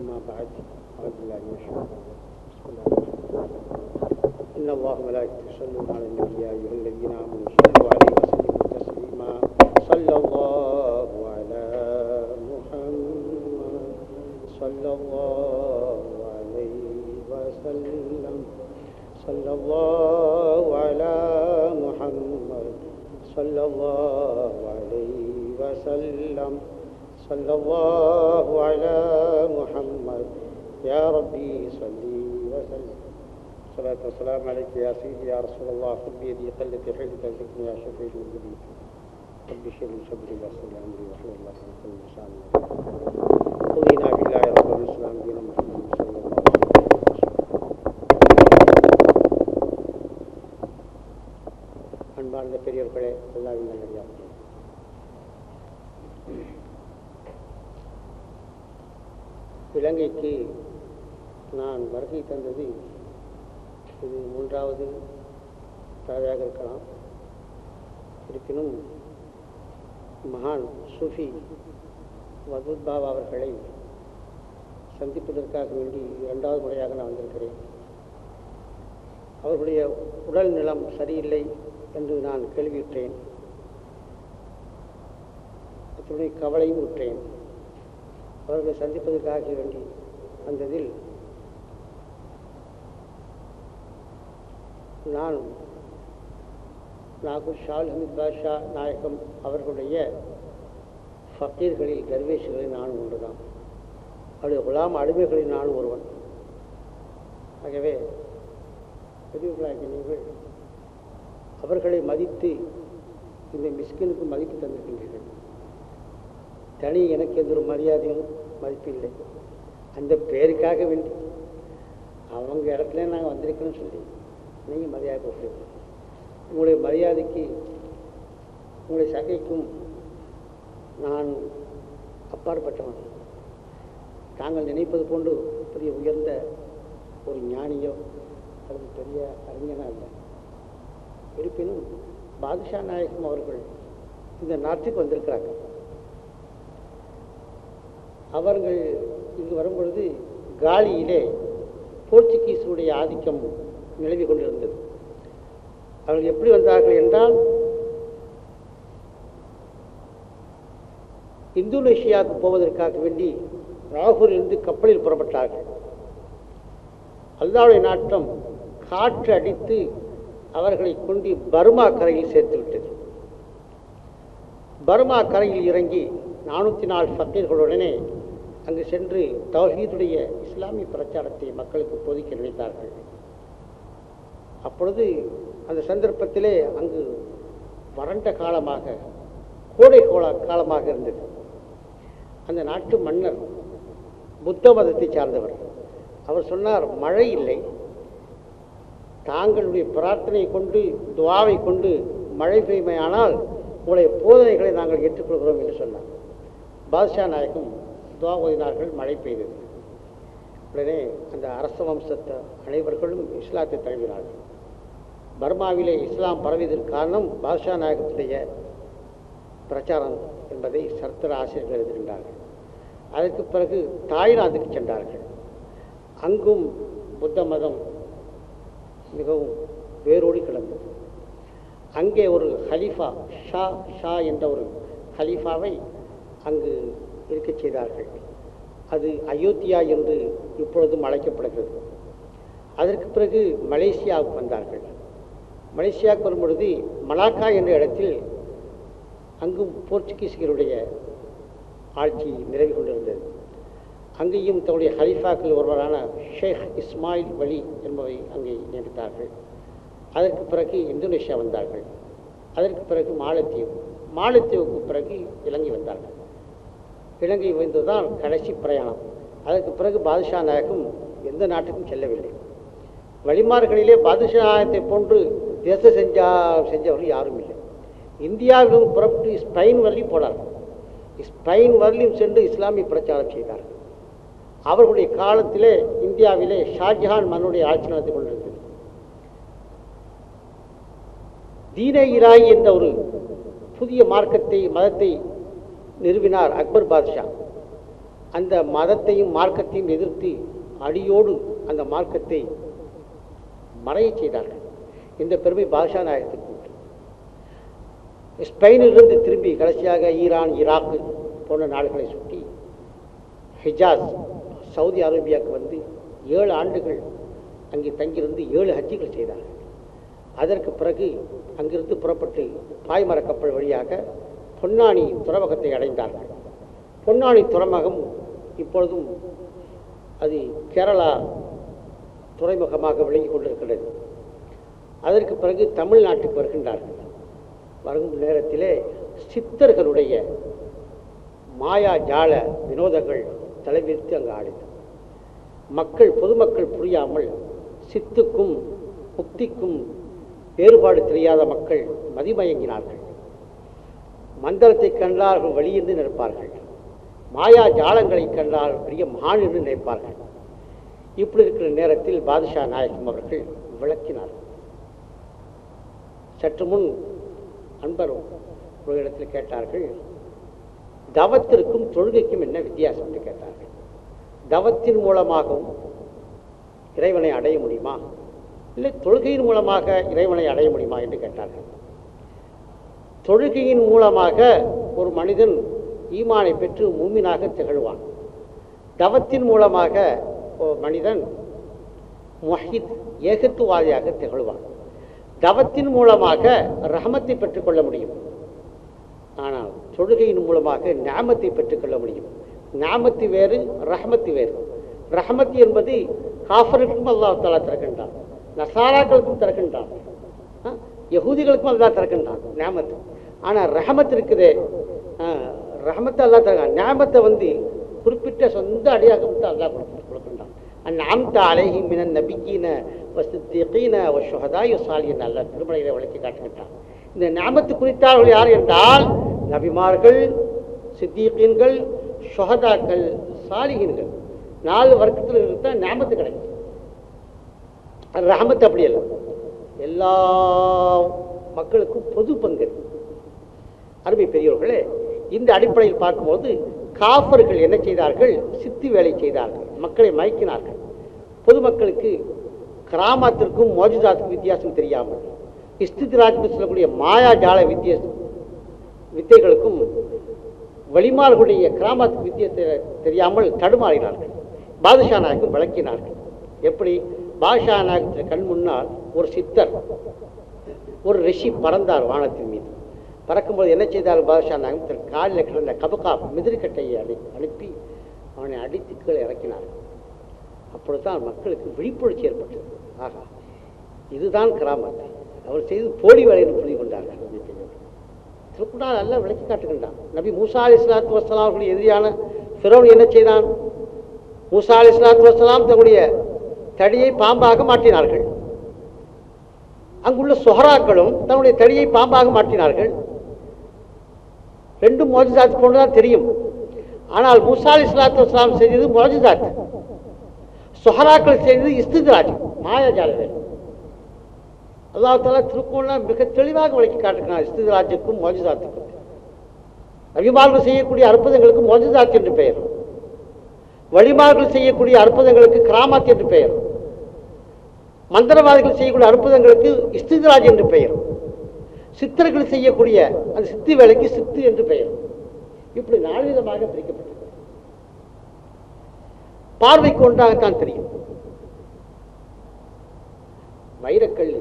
أما بعد أعوذ بالله من الشيطان بسم الله الرحمن الرحيم إن الله وملائكته يصلون على النبي يا أيها الذين آمنوا صلوا عليه وسلموا تسليما صلى الله على محمد صلى الله عليه وسلم صلى الله على محمد صلى الله عليه وسلم صلى الله على محمد يا ربي صلي وسلم الصلاة والسلام عليك يا سيدي يا رسول الله خذ بيدي قلة حيلك ذكرني يا شفيع الجديد رب اشرح لي صدري ويسر لي امري واحلل عقدة من كل لسان رضينا بالله رب الاسلام دين محمد صلى الله عليه وسلم அன்பார்ந்த பெரியவர்களே எல்லாரும் நல்லடியார்களே இலங்கைக்கு நான் வருகை தந்தது இது மூன்றாவது தடவையாக இருக்கலாம் இருப்பினும் மகான் சூஃபி வதுல் பாபா அவர்களை சந்திப்பதற்காக வேண்டி இரண்டாவது முறையாக நான் வந்திருக்கிறேன் அவர்களுடைய உடல் நிலம் சரியில்லை என்று நான் கேள்வியுற்றேன் அத்துடைய கவலையும் உற்றேன் அவர்களை சந்திப்பதற்காக வேண்டி வந்ததில் நான் நாகூர் ஷால் ஹமீத் பாஷா நாயகம் அவர்களுடைய ஃபக்கீர்களில் தர்வேஷர்களில் நான் ஒன்றுதான் அவருடைய குலாம் அடிமைகளில் நான் ஒருவன் ஆகவே பெரியவர்களாகிய நீங்கள் அவர்களை மதித்து இந்த மிஸ்கினுக்கு மதிப்பு தந்திருக்கின்றீர்கள் தனி எனக்கு எந்த ஒரு மரியாதையும் மதிப்பு இல்லை அந்த பேருக்காக வேண்டி அவங்க இடத்துல நாங்கள் வந்திருக்கோன்னு சொல்லி நீங்கள் மரியாதை கொடுக்குறீங்க உங்களுடைய மரியாதைக்கு உங்களுடைய சகைக்கும் நான் அப்பாற்பட்டவன் தாங்கள் நினைப்பது போன்று பெரிய உயர்ந்த ஒரு ஞானியோ அல்லது பெரிய அறிஞனா இல்லை இருப்பினும் பாதுஷா நாயகம் அவர்கள் இந்த நாட்டுக்கு வந்திருக்கிறாங்க அவர்கள் இங்கு வரும்பொழுது காலியிலே போர்ச்சுகீஸுடைய ஆதிக்கம் நிலவி கொண்டிருந்தது அவர்கள் எப்படி வந்தார்கள் என்றால் இந்தோனேஷியாவுக்கு போவதற்காக வேண்டி ராகூரிலிருந்து கப்பலில் புறப்பட்டார்கள் அல்லாவுடைய நாட்டம் காற்று அடித்து அவர்களை கொண்டு பர்மா கரையில் சேர்த்து விட்டது பர்மா கரையில் இறங்கி நானூற்றி நாலு ஃபக்கீர்களுடனே அங்கு சென்று தௌஹீதுடைய இஸ்லாமிய பிரச்சாரத்தை மக்களுக்கு போதிக்க நினைத்தார்கள் அப்பொழுது அந்த சந்தர்ப்பத்திலே அங்கு வறண்ட காலமாக கோடை கோல காலமாக இருந்தது அந்த நாட்டு மன்னர் புத்த மதத்தை சார்ந்தவர் அவர் சொன்னார் மழை இல்லை தாங்களுடைய பிரார்த்தனை கொண்டு துவாவை கொண்டு மழை பெய்மையானால் உங்களுடைய போதனைகளை நாங்கள் ஏற்றுக்கொள்கிறோம் என்று சொன்னார் பாதுஷா நாயகம் துவா ஓதினார்கள் மழை பெய்தது உடனே அந்த அரச வம்சத்த அனைவர்களும் இஸ்லாத்தை தழுவினார்கள் பர்மாவிலே இஸ்லாம் பரவியதற்கு காரணம் பாதுஷா நாயகத்துடைய பிரச்சாரம் என்பதை சரித்திர ஆசிரியர்கள் எழுதுகின்றார்கள் அதற்கு பிறகு தாய்லாந்துக்கு சென்றார்கள் அங்கும் புத்த மதம் மிகவும் வேரோடி கிடந்தது அங்கே ஒரு ஹலீஃபா ஷா ஷா என்ற ஒரு ஹலீஃபாவை அங்கு இருக்கச் செய்தார்கள் அது அயோத்தியா என்று இப்பொழுதும் அழைக்கப்படுகிறது அதற்கு பிறகு மலேசியாவுக்கு வந்தார்கள் மலேசியாவுக்கு வரும்பொழுது மலாக்கா என்ற இடத்தில் அங்கும் போர்ச்சுகீசியருடைய ஆட்சி நிலவி கொண்டிருந்தது அங்கேயும் தன்னுடைய ஹலிஃபாக்கள் ஒருவரான ஷேக் இஸ்மாயில் வலி என்பவை அங்கே நியமித்தார்கள் அதற்கு பிறகு இந்தோனேஷியா வந்தார்கள் அதற்கு பிறகு மாலத்தீவு மாலத்தீவுக்கு பிறகு இலங்கை வந்தார்கள் இலங்கை வந்ததுதான் கடைசி பிரயாணம் அதற்கு பிறகு பாதுஷா நாயகம் எந்த நாட்டுக்கும் செல்லவில்லை வழிமார்களிலே பாதுஷா நாயகத்தை போன்று தேச செஞ்சா செஞ்சவர்கள் யாரும் இல்லை இந்தியாவிலும் புறப்பட்டு ஸ்பெயின் வரலையும் போனார்கள் ஸ்பெயின் வரலையும் சென்று இஸ்லாமிய பிரச்சாரம் செய்தார்கள் அவர்களுடைய காலத்திலே இந்தியாவிலே ஷாஜஹான் மன்னுடைய ஆட்சி நடத்தி கொண்டிருந்தது தீன இராய் என்ற ஒரு புதிய மார்க்கத்தை மதத்தை நிறுவினார் அக்பர் பாதுஷா அந்த மதத்தையும் மார்க்கத்தையும் எதிர்த்து அடியோடு அந்த மார்க்கத்தை மறையச் செய்தார்கள் இந்த பெருமை பாதுஷா நாயகத்துக்கு உண்டு ஸ்பெயினிலிருந்து திரும்பி கடைசியாக ஈரான் ஈராக்கு போன்ற நாடுகளை சுற்றி ஹிஜாஸ் சவுதி அரேபியாவுக்கு வந்து ஏழு ஆண்டுகள் அங்கே தங்கியிருந்து ஏழு ஹஜ்ஜிகள் செய்தார்கள் அதற்கு பிறகு அங்கிருந்து புறப்பட்டு பாய்மர கப்பல் வழியாக பொன்னானி துறைமுகத்தை அடைந்தார்கள் பொன்னானி துறைமுகம் இப்பொழுதும் அது கேரளா துறைமுகமாக விளங்கி கொண்டிருக்கிறது அதற்கு பிறகு தமிழ்நாட்டுக்கு வருகின்றார்கள் வரும் நேரத்திலே சித்தர்களுடைய மாயா ஜால வினோதங்கள் தலைவிரித்து அங்கு ஆடின மக்கள் பொதுமக்கள் புரியாமல் சித்துக்கும் முக்திக்கும் வேறுபாடு தெரியாத மக்கள் மதிமயங்கினார்கள் மந்திரத்தை கண்டார்கள் வழியிருந்து நிற்பார்கள் மாயா ஜாலங்களை கண்டால் பெரிய மகான் என்று நினைப்பார்கள் இப்படி இருக்கிற நேரத்தில் பாதுஷா நாயகம் அவர்கள் விளக்கினார்கள் சற்று முன் அன்பர் ஒரு இடத்தில் கேட்டார்கள் தவத்திற்கும் தொழுகைக்கும் என்ன வித்தியாசம் என்று கேட்டார்கள் தவத்தின் மூலமாகவும் இறைவனை அடைய முடியுமா இல்லை தொழுகையின் மூலமாக இறைவனை அடைய முடியுமா என்று கேட்டார்கள் தொழுகையின் மூலமாக ஒரு மனிதன் ஈமானை பெற்று மூமினாக திகழ்வான் தவத்தின் மூலமாக ஒரு மனிதன் முஹித் ஏகத்துவாதியாக திகழ்வான் தவத்தின் மூலமாக ரஹமத்தை பெற்றுக்கொள்ள முடியும் ஆனால் தொழுகையின் மூலமாக ஞாமத்தை பெற்றுக்கொள்ள முடியும் ஞாமத்து வேறு ரஹமத்து வேறு ரஹமத்து என்பது காஃபருக்கும் அல்லாஹ் தாலா திறக்கின்றான் நசாராக்களுக்கும் திறக்கின்றான் ஆ, யகூதிகளுக்கும் அல்லாஹ் திறக்கின்றான் ஞாமத்து ஆனால் ரஹமத் இருக்குதே ஆ, ரஹமத்தை அல்லாஹ் திறக்கான் ஞாமத்தை வந்து குறிப்பிட்ட சொந்த அடியாக மட்டும் அல்லாஹ் கொடுக்க- கொடுக்கின்றான் அந்நாம்த அலைஹி மினன் நபிக்கீன வசித்தீன வஷுஹதாய் சாலியன் அல்ல திருமலையில விளக்கி காட்டுகின்றான் இந்த ஞாபத்து குறித்தார்கள் யார் என்றால் நபிமார்கள் சித்தீகீன்கள் ஷுஹதாக்கள் சாலிகீன்கள் நாலு வர்க்கத்தில் இருந்தால் ஞாபத்து கிடைக்கும் ரஹமத் அப்படி அல்ல எல்லா மக்களுக்கும் பொது பங்கு இருக்கு. அருமை பெரியவர்களே இந்த அடிப்படையில் பார்க்கும்போது காஃபர்கள் என்ன செய்தார்கள் சித்தி வேலை செய்தார்கள் மக்களை மயக்கினார்கள் பொதுமக்களுக்கு கிராமத்திற்கும் மோஜிதாத்துக்கும் வித்தியாசம் தெரியாமல் இஸ்தித்ராஜ்னு சொல்லக்கூடிய மாயாஜால வித்திய வித்தைகளுக்கும் வழிமார்களுடைய கிராமத்துக்கு வித்தியத்தை தெரியாமல் தடுமாறினார்கள் பாதுஷா நாயகம் விளக்கினார்கள் எப்படி பாதுஷா நாயகத்தின் கண் முன்னால் ஒரு சித்தர் ஒரு ரிஷி பறந்தார் வானத்தின் மீது பறக்கும்போது என்ன செய்தார் பாதுஷா நாயகம் தன் காலில் கிடந்த கபகா மிதிரிக்கட்டையை அனு அனுப்பி அவனை அடித்து கீழே இறக்கினார் அப்பொழுதுதான் மக்களுக்கு விழிப்புணர்ச்சி ஏற்பட்டது ஆகா இதுதான் கிராமத்தை அவர் செய்து போலி வேலைன்னு புரிந்து கொண்டார்கள் திருக்குறள் நல்லா விளக்கி காட்டுகின்றான் நபி மூசா அலி இஸ்லாத்து வசலாம் அவர்களுடைய எதிரியான ஃபிரௌன் என்ன செய்தான் மூசா அலி இஸ்லாத்து வசலாம் தன்னுடைய தடியை பாம்பாக மாற்றினார்கள் அங்குள்ள சொஹராக்களும் தன்னுடைய தடியை பாம்பாக மாற்றினார்கள் ரெண்டும் மோஜிதாத் போன்றுதான் தெரியும் ஆனால் மூசா அலி இஸ்லாத்து வசலாம் செய்தது மோஜிதாத் சொஹராக்கள் செய்தது இஸ்தித்ராஜ் மாயாஜால வேலை அல்லாஹ் தாலா திருக்கோண மிக தெளிவாக விளக்கி காட்டுகிறான் இஸ்திராஜுக்கும் மோஜிதாத்துக்கும் நபிமார்கள் செய்யக்கூடிய அற்புதங்களுக்கு மோஜிதாத் என்று பெயர் வழிமார்கள் செய்யக்கூடிய அற்புதங்களுக்கு கிராமத் என்று பெயர் மந்திரவாதிகள் செய்யக்கூடிய அற்புதங்களுக்கு இஸ்திராஜ் என்று பெயர் சித்தர்கள் செய்யக்கூடிய அந்த சித்தி வேலைக்கு சித்து என்று பெயர் இப்படி நாலு விதமாக பிரிக்கப்பட்டது பார்வைக்கு ஒன்றாகத்தான் தெரியும் வைரக்கல்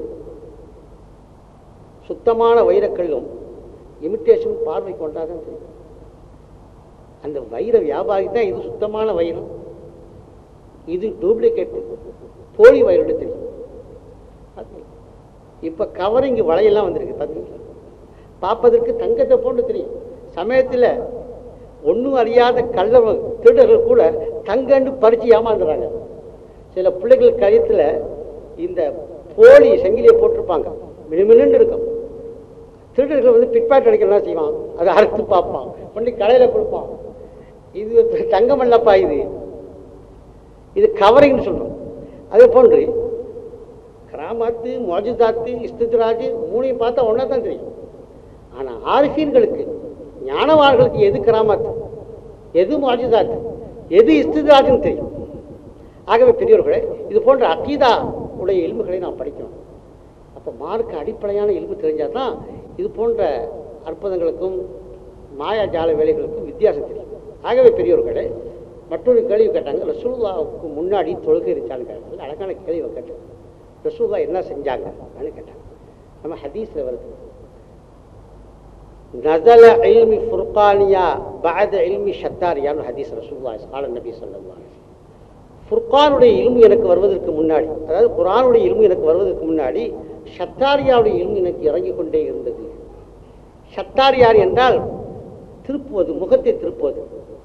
சுத்தமான வைரக்கல்லும் இமிட்டேஷன் பார்வைக்கு ஒன்றாக தான் தெரியும் அந்த வைர வியாபாரி தான் இது சுத்தமான வைரம் இது டூப்ளிகேட் போலி வைரம்னு தெரியும் அது இப்ப கவரிங் வளையெல்லாம் வந்திருக்கு பார்த்தீங்களா பார்ப்பதற்கு தங்கத்தை போன்று தெரியும் சமயத்தில் ஒன்றும் அறியாத கள்ள திருடர்கள் கூட தங்கன்னு பறிச்சு ஏமாந்துறாங்க சில பிள்ளைகள் கழுத்தில் இந்த போலி சங்கிலியை போட்டிருப்பாங்க மினுமினுன்னு இருக்கும் திருடர்கள் வந்து பிட்பாட் அடிக்கலாம் செய்வான் அதை அறுத்து பார்ப்பான் கொண்டு கடையில் கொடுப்பான் இது தங்கம் இல்லப்பா இது இது கவரிங்னு சொல்றோம் அதே போன்று கிராமத்து மோஜிதாத்து இஸ்தித்ராஜ் மூணையும் பார்த்தா ஒன்றா தான் தெரியும் ஆனால் ஆரிஃபீன்களுக்கு ஞானவான்களுக்கு எது கிராமத்து எது மோஜிதாத்து எது இஸ்திதாஜுன்னு தெரியும் ஆகவே பெரியவர்களே இது போன்ற அகீதா உடைய இல்முகளை நாம் படிக்கணும் அப்போ மார்க்க அடிப்படையான இல்மு தெரிஞ்சால் தான் இது போன்ற அற்புதங்களுக்கும் மாயாஜால வேலைகளுக்கும் வித்தியாசம் தெரியும் ஆகவே பெரியவர்களே மற்றொரு கேள்வி கேட்டாங்க ரசூல்லாவுக்கு முன்னாடி தொழுகை இருந்துச்சான்னு கேட்டாங்க அழகான கேள்வி கேட்டாங்க ரசூல்லா என்ன செஞ்சாங்க அப்படின்னு கேட்டாங்க நம்ம ஹதீஸில் வருது நசல இல்மி ஃபுர்கானியா பாத இல்மி ஷத்தாரியான்னு ஹதீஸ் ரசூல்லா சால நபி சொல்லலாம் ஃபுர்கானுடைய இல்மு எனக்கு வருவதற்கு முன்னாடி அதாவது குரானுடைய இல்மு எனக்கு வருவதற்கு முன்னாடி ஷத்தாரியாவுடைய இல்மு எனக்கு இறங்கிக் கொண்டே இருந்தது ஷத்தாரியார் என்றால் திருப்புவது முகத்தை திருப்புவது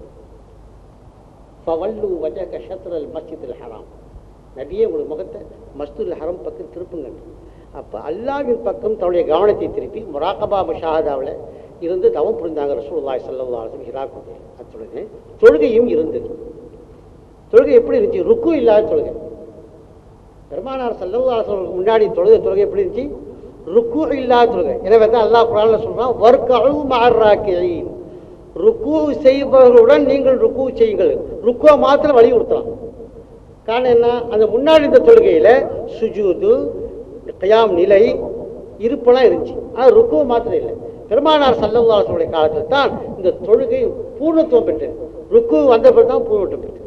ஃபவல்லு வஜக ஷத்ரல் மஸ்ஜிதுல் ஹராம் நபியே உங்களுடைய முகத்தை மஸ்துல் ஹரம் பக்கம் திருப்புங்க அப்போ அல்லாவின் பக்கம் தன்னுடைய கவனத்தை திருப்பி முராகபா முஷாஹாதாவில் இருந்து தவம் புரிந்தாங்க ரசூலுல்லாஹி ஸல்லல்லாஹு அலைஹி வஸல்லம் ஹிராக்குடைய அத்தொழுகை தொழுகையும் இருந்தது தொழுகை எப்படி இருந்துச்சு ருக்கு இல்லாத தொழுகை பெருமானார் ஸல்லல்லாஹு அலைஹி வஸல்லம் முன்னாடி தொழுகை தொழுகை எப்படி இருந்துச்சு ருக்கு இல்லாத தொழுகை எனவே தான் அல்லாஹ் குரான்ல சொல்றான் வர்க்கஅு மஅர்ராக்கியின் ருக்கு செய்பவர்களுடன் நீங்கள் ருக்கு செய்யுங்கள் ருக்குவை மாத்திரம் வலியுறுத்தலாம் காரணம் என்ன அந்த முன்னாடி இருந்த தொழுகையில சுஜூது கயாம் நிலை இருப்பெல்லாம் இருந்துச்சு ஆனால் ருக்குவ மாத்திரம் இல்லை பெருமானார் சல்லல்லாசுடைய காலத்தில் தான் இந்த தொழுகை பூர்ணத்துவம் பெற்றது ருக்கு வந்த பிறகு தான் பூர்ணத்துவம் பெற்றது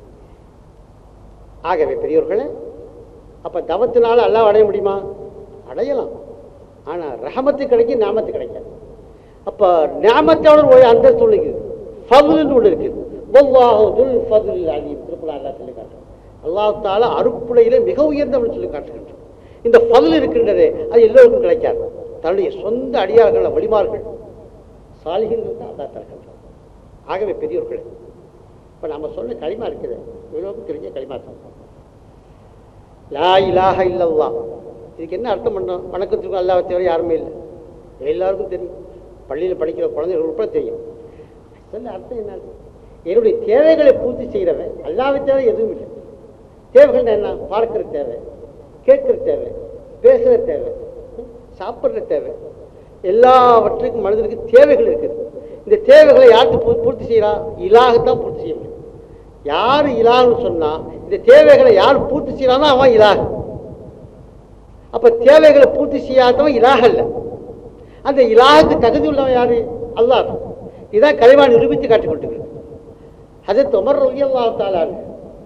ஆகவே பெரியவர்களே அப்ப தவத்தினால அல்லாஹ் அடைய முடியுமா அடையலாம் ஆனா ரஹமத்து கிடைக்கும் நாமத்து கிடைக்காது அப்ப ஞாமத்தோட ஒரு அந்த இருக்குது ஃபதுல்னு ஒன்று இருக்குது வல்லாஹு துல் ஃபதுல் அலீம் திருக்குறள் அல்லாஹ் சொல்லி காட்டுறான் அல்லாஹ் தாலா அருப்புடையிலே மிக உயர்ந்தவன் சொல்லி காட்டுகின்றான் இந்த ஃபதுல் இருக்கின்றதே அது எல்லோருக்கும் கிடைக்காது தன்னுடைய சொந்த அடியார்கள் வழிமார்கள் சாலிகங்கள் தான் அல்லாஹ் தருகின்றான் ஆகவே பெரியவர்களே இப்போ நம்ம சொன்ன களிமா இருக்குது எல்லோருக்கும் தெரிஞ்ச களிமா தான் லா இலாஹ இல்லல்லா இதுக்கு என்ன அர்த்தம் பண்ணோம் வணக்கத்துக்கும் அல்லாஹ் தவிர யாருமே இல்லை எல்லாருக்கும் தெரியும் பள்ளியில் படிக்கிற குழந்தைகள் உட்பட தெரியும் சொல்ல அர்த்தம் என்ன என்னுடைய தேவைகளை பூர்த்தி செய்கிறவன் அல்லாவை தேவை எதுவும் இல்லை தேவைகள் என்ன பார்க்கிற தேவை கேட்கிற தேவை பேசுகிற தேவை சாப்பிட்ற தேவை எல்லாவற்றுக்கும் மனிதனுக்கு தேவைகள் இருக்குது இந்த தேவைகளை யாருக்கு பூ- பூர்த்தி செய்யறா இலாகத்தான் பூர்த்தி செய்ய முடியும் யார் இலான்னு சொன்னா இந்த தேவைகளை யார் பூர்த்தி செய்யறானோ அவன் இலாக அப்ப தேவைகளை பூர்த்தி செய்யாதவன் இலாக இல்லை அந்த இலாகுக்கு தகுதி உள்ளவன் யாரு அல்லாஹ் இதான் கலைவா நிரூபித்து காட்டிக் கொண்டிருக்கிறது ஹஜரத் உமர் ரலியல்லாஹு தஆலா அன்ஹு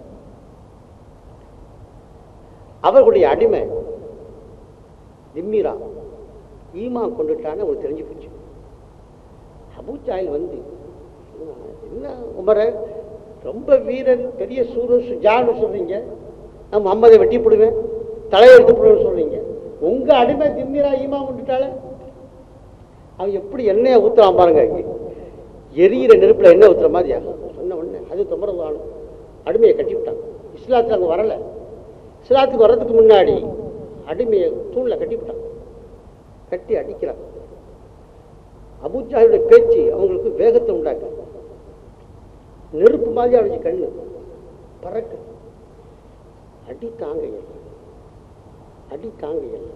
அவர்களுடைய அடிமை திம்மிரா ஈமான் கொண்டுட்டான்னு அவங்களுக்கு தெரிஞ்சு போச்சு அபூஜாயில் வந்து என்ன உமர ரொம்ப வீரன் பெரிய சூரன் சுஜான்னு சொல்றீங்க நான் முகம்மதை வெட்டி போடுவேன் தலையெடுத்து போடுவேன்னு சொல்றீங்க உங்க அடிமை திம்மிரா ஈமான் கொண்டுட்டாலே அவன் எப்படி எண்ணெயை ஊத்துறான் பாருங்க எரியிற நெருப்புல எண்ணெய் ஊத்துற மாதிரியா சொன்ன உடனே அது தொமரவானும் அடிமையை கட்டி விட்டாங்க இஸ்லாத்துக்கு அங்கே வரல இஸ்லாத்துக்கு வர்றதுக்கு முன்னாடி அடிமையை தூணில் கட்டி விட்டாங்க கட்டி அடிக்கிறாங்க அபூஜாலுடைய பேச்சு அவங்களுக்கு வேகத்தை உண்டாக்கு நெருப்பு மாதிரி அடிச்சு கண்ணு பறக்க அடி தாங்க இயல. அடி தாங்க இயல.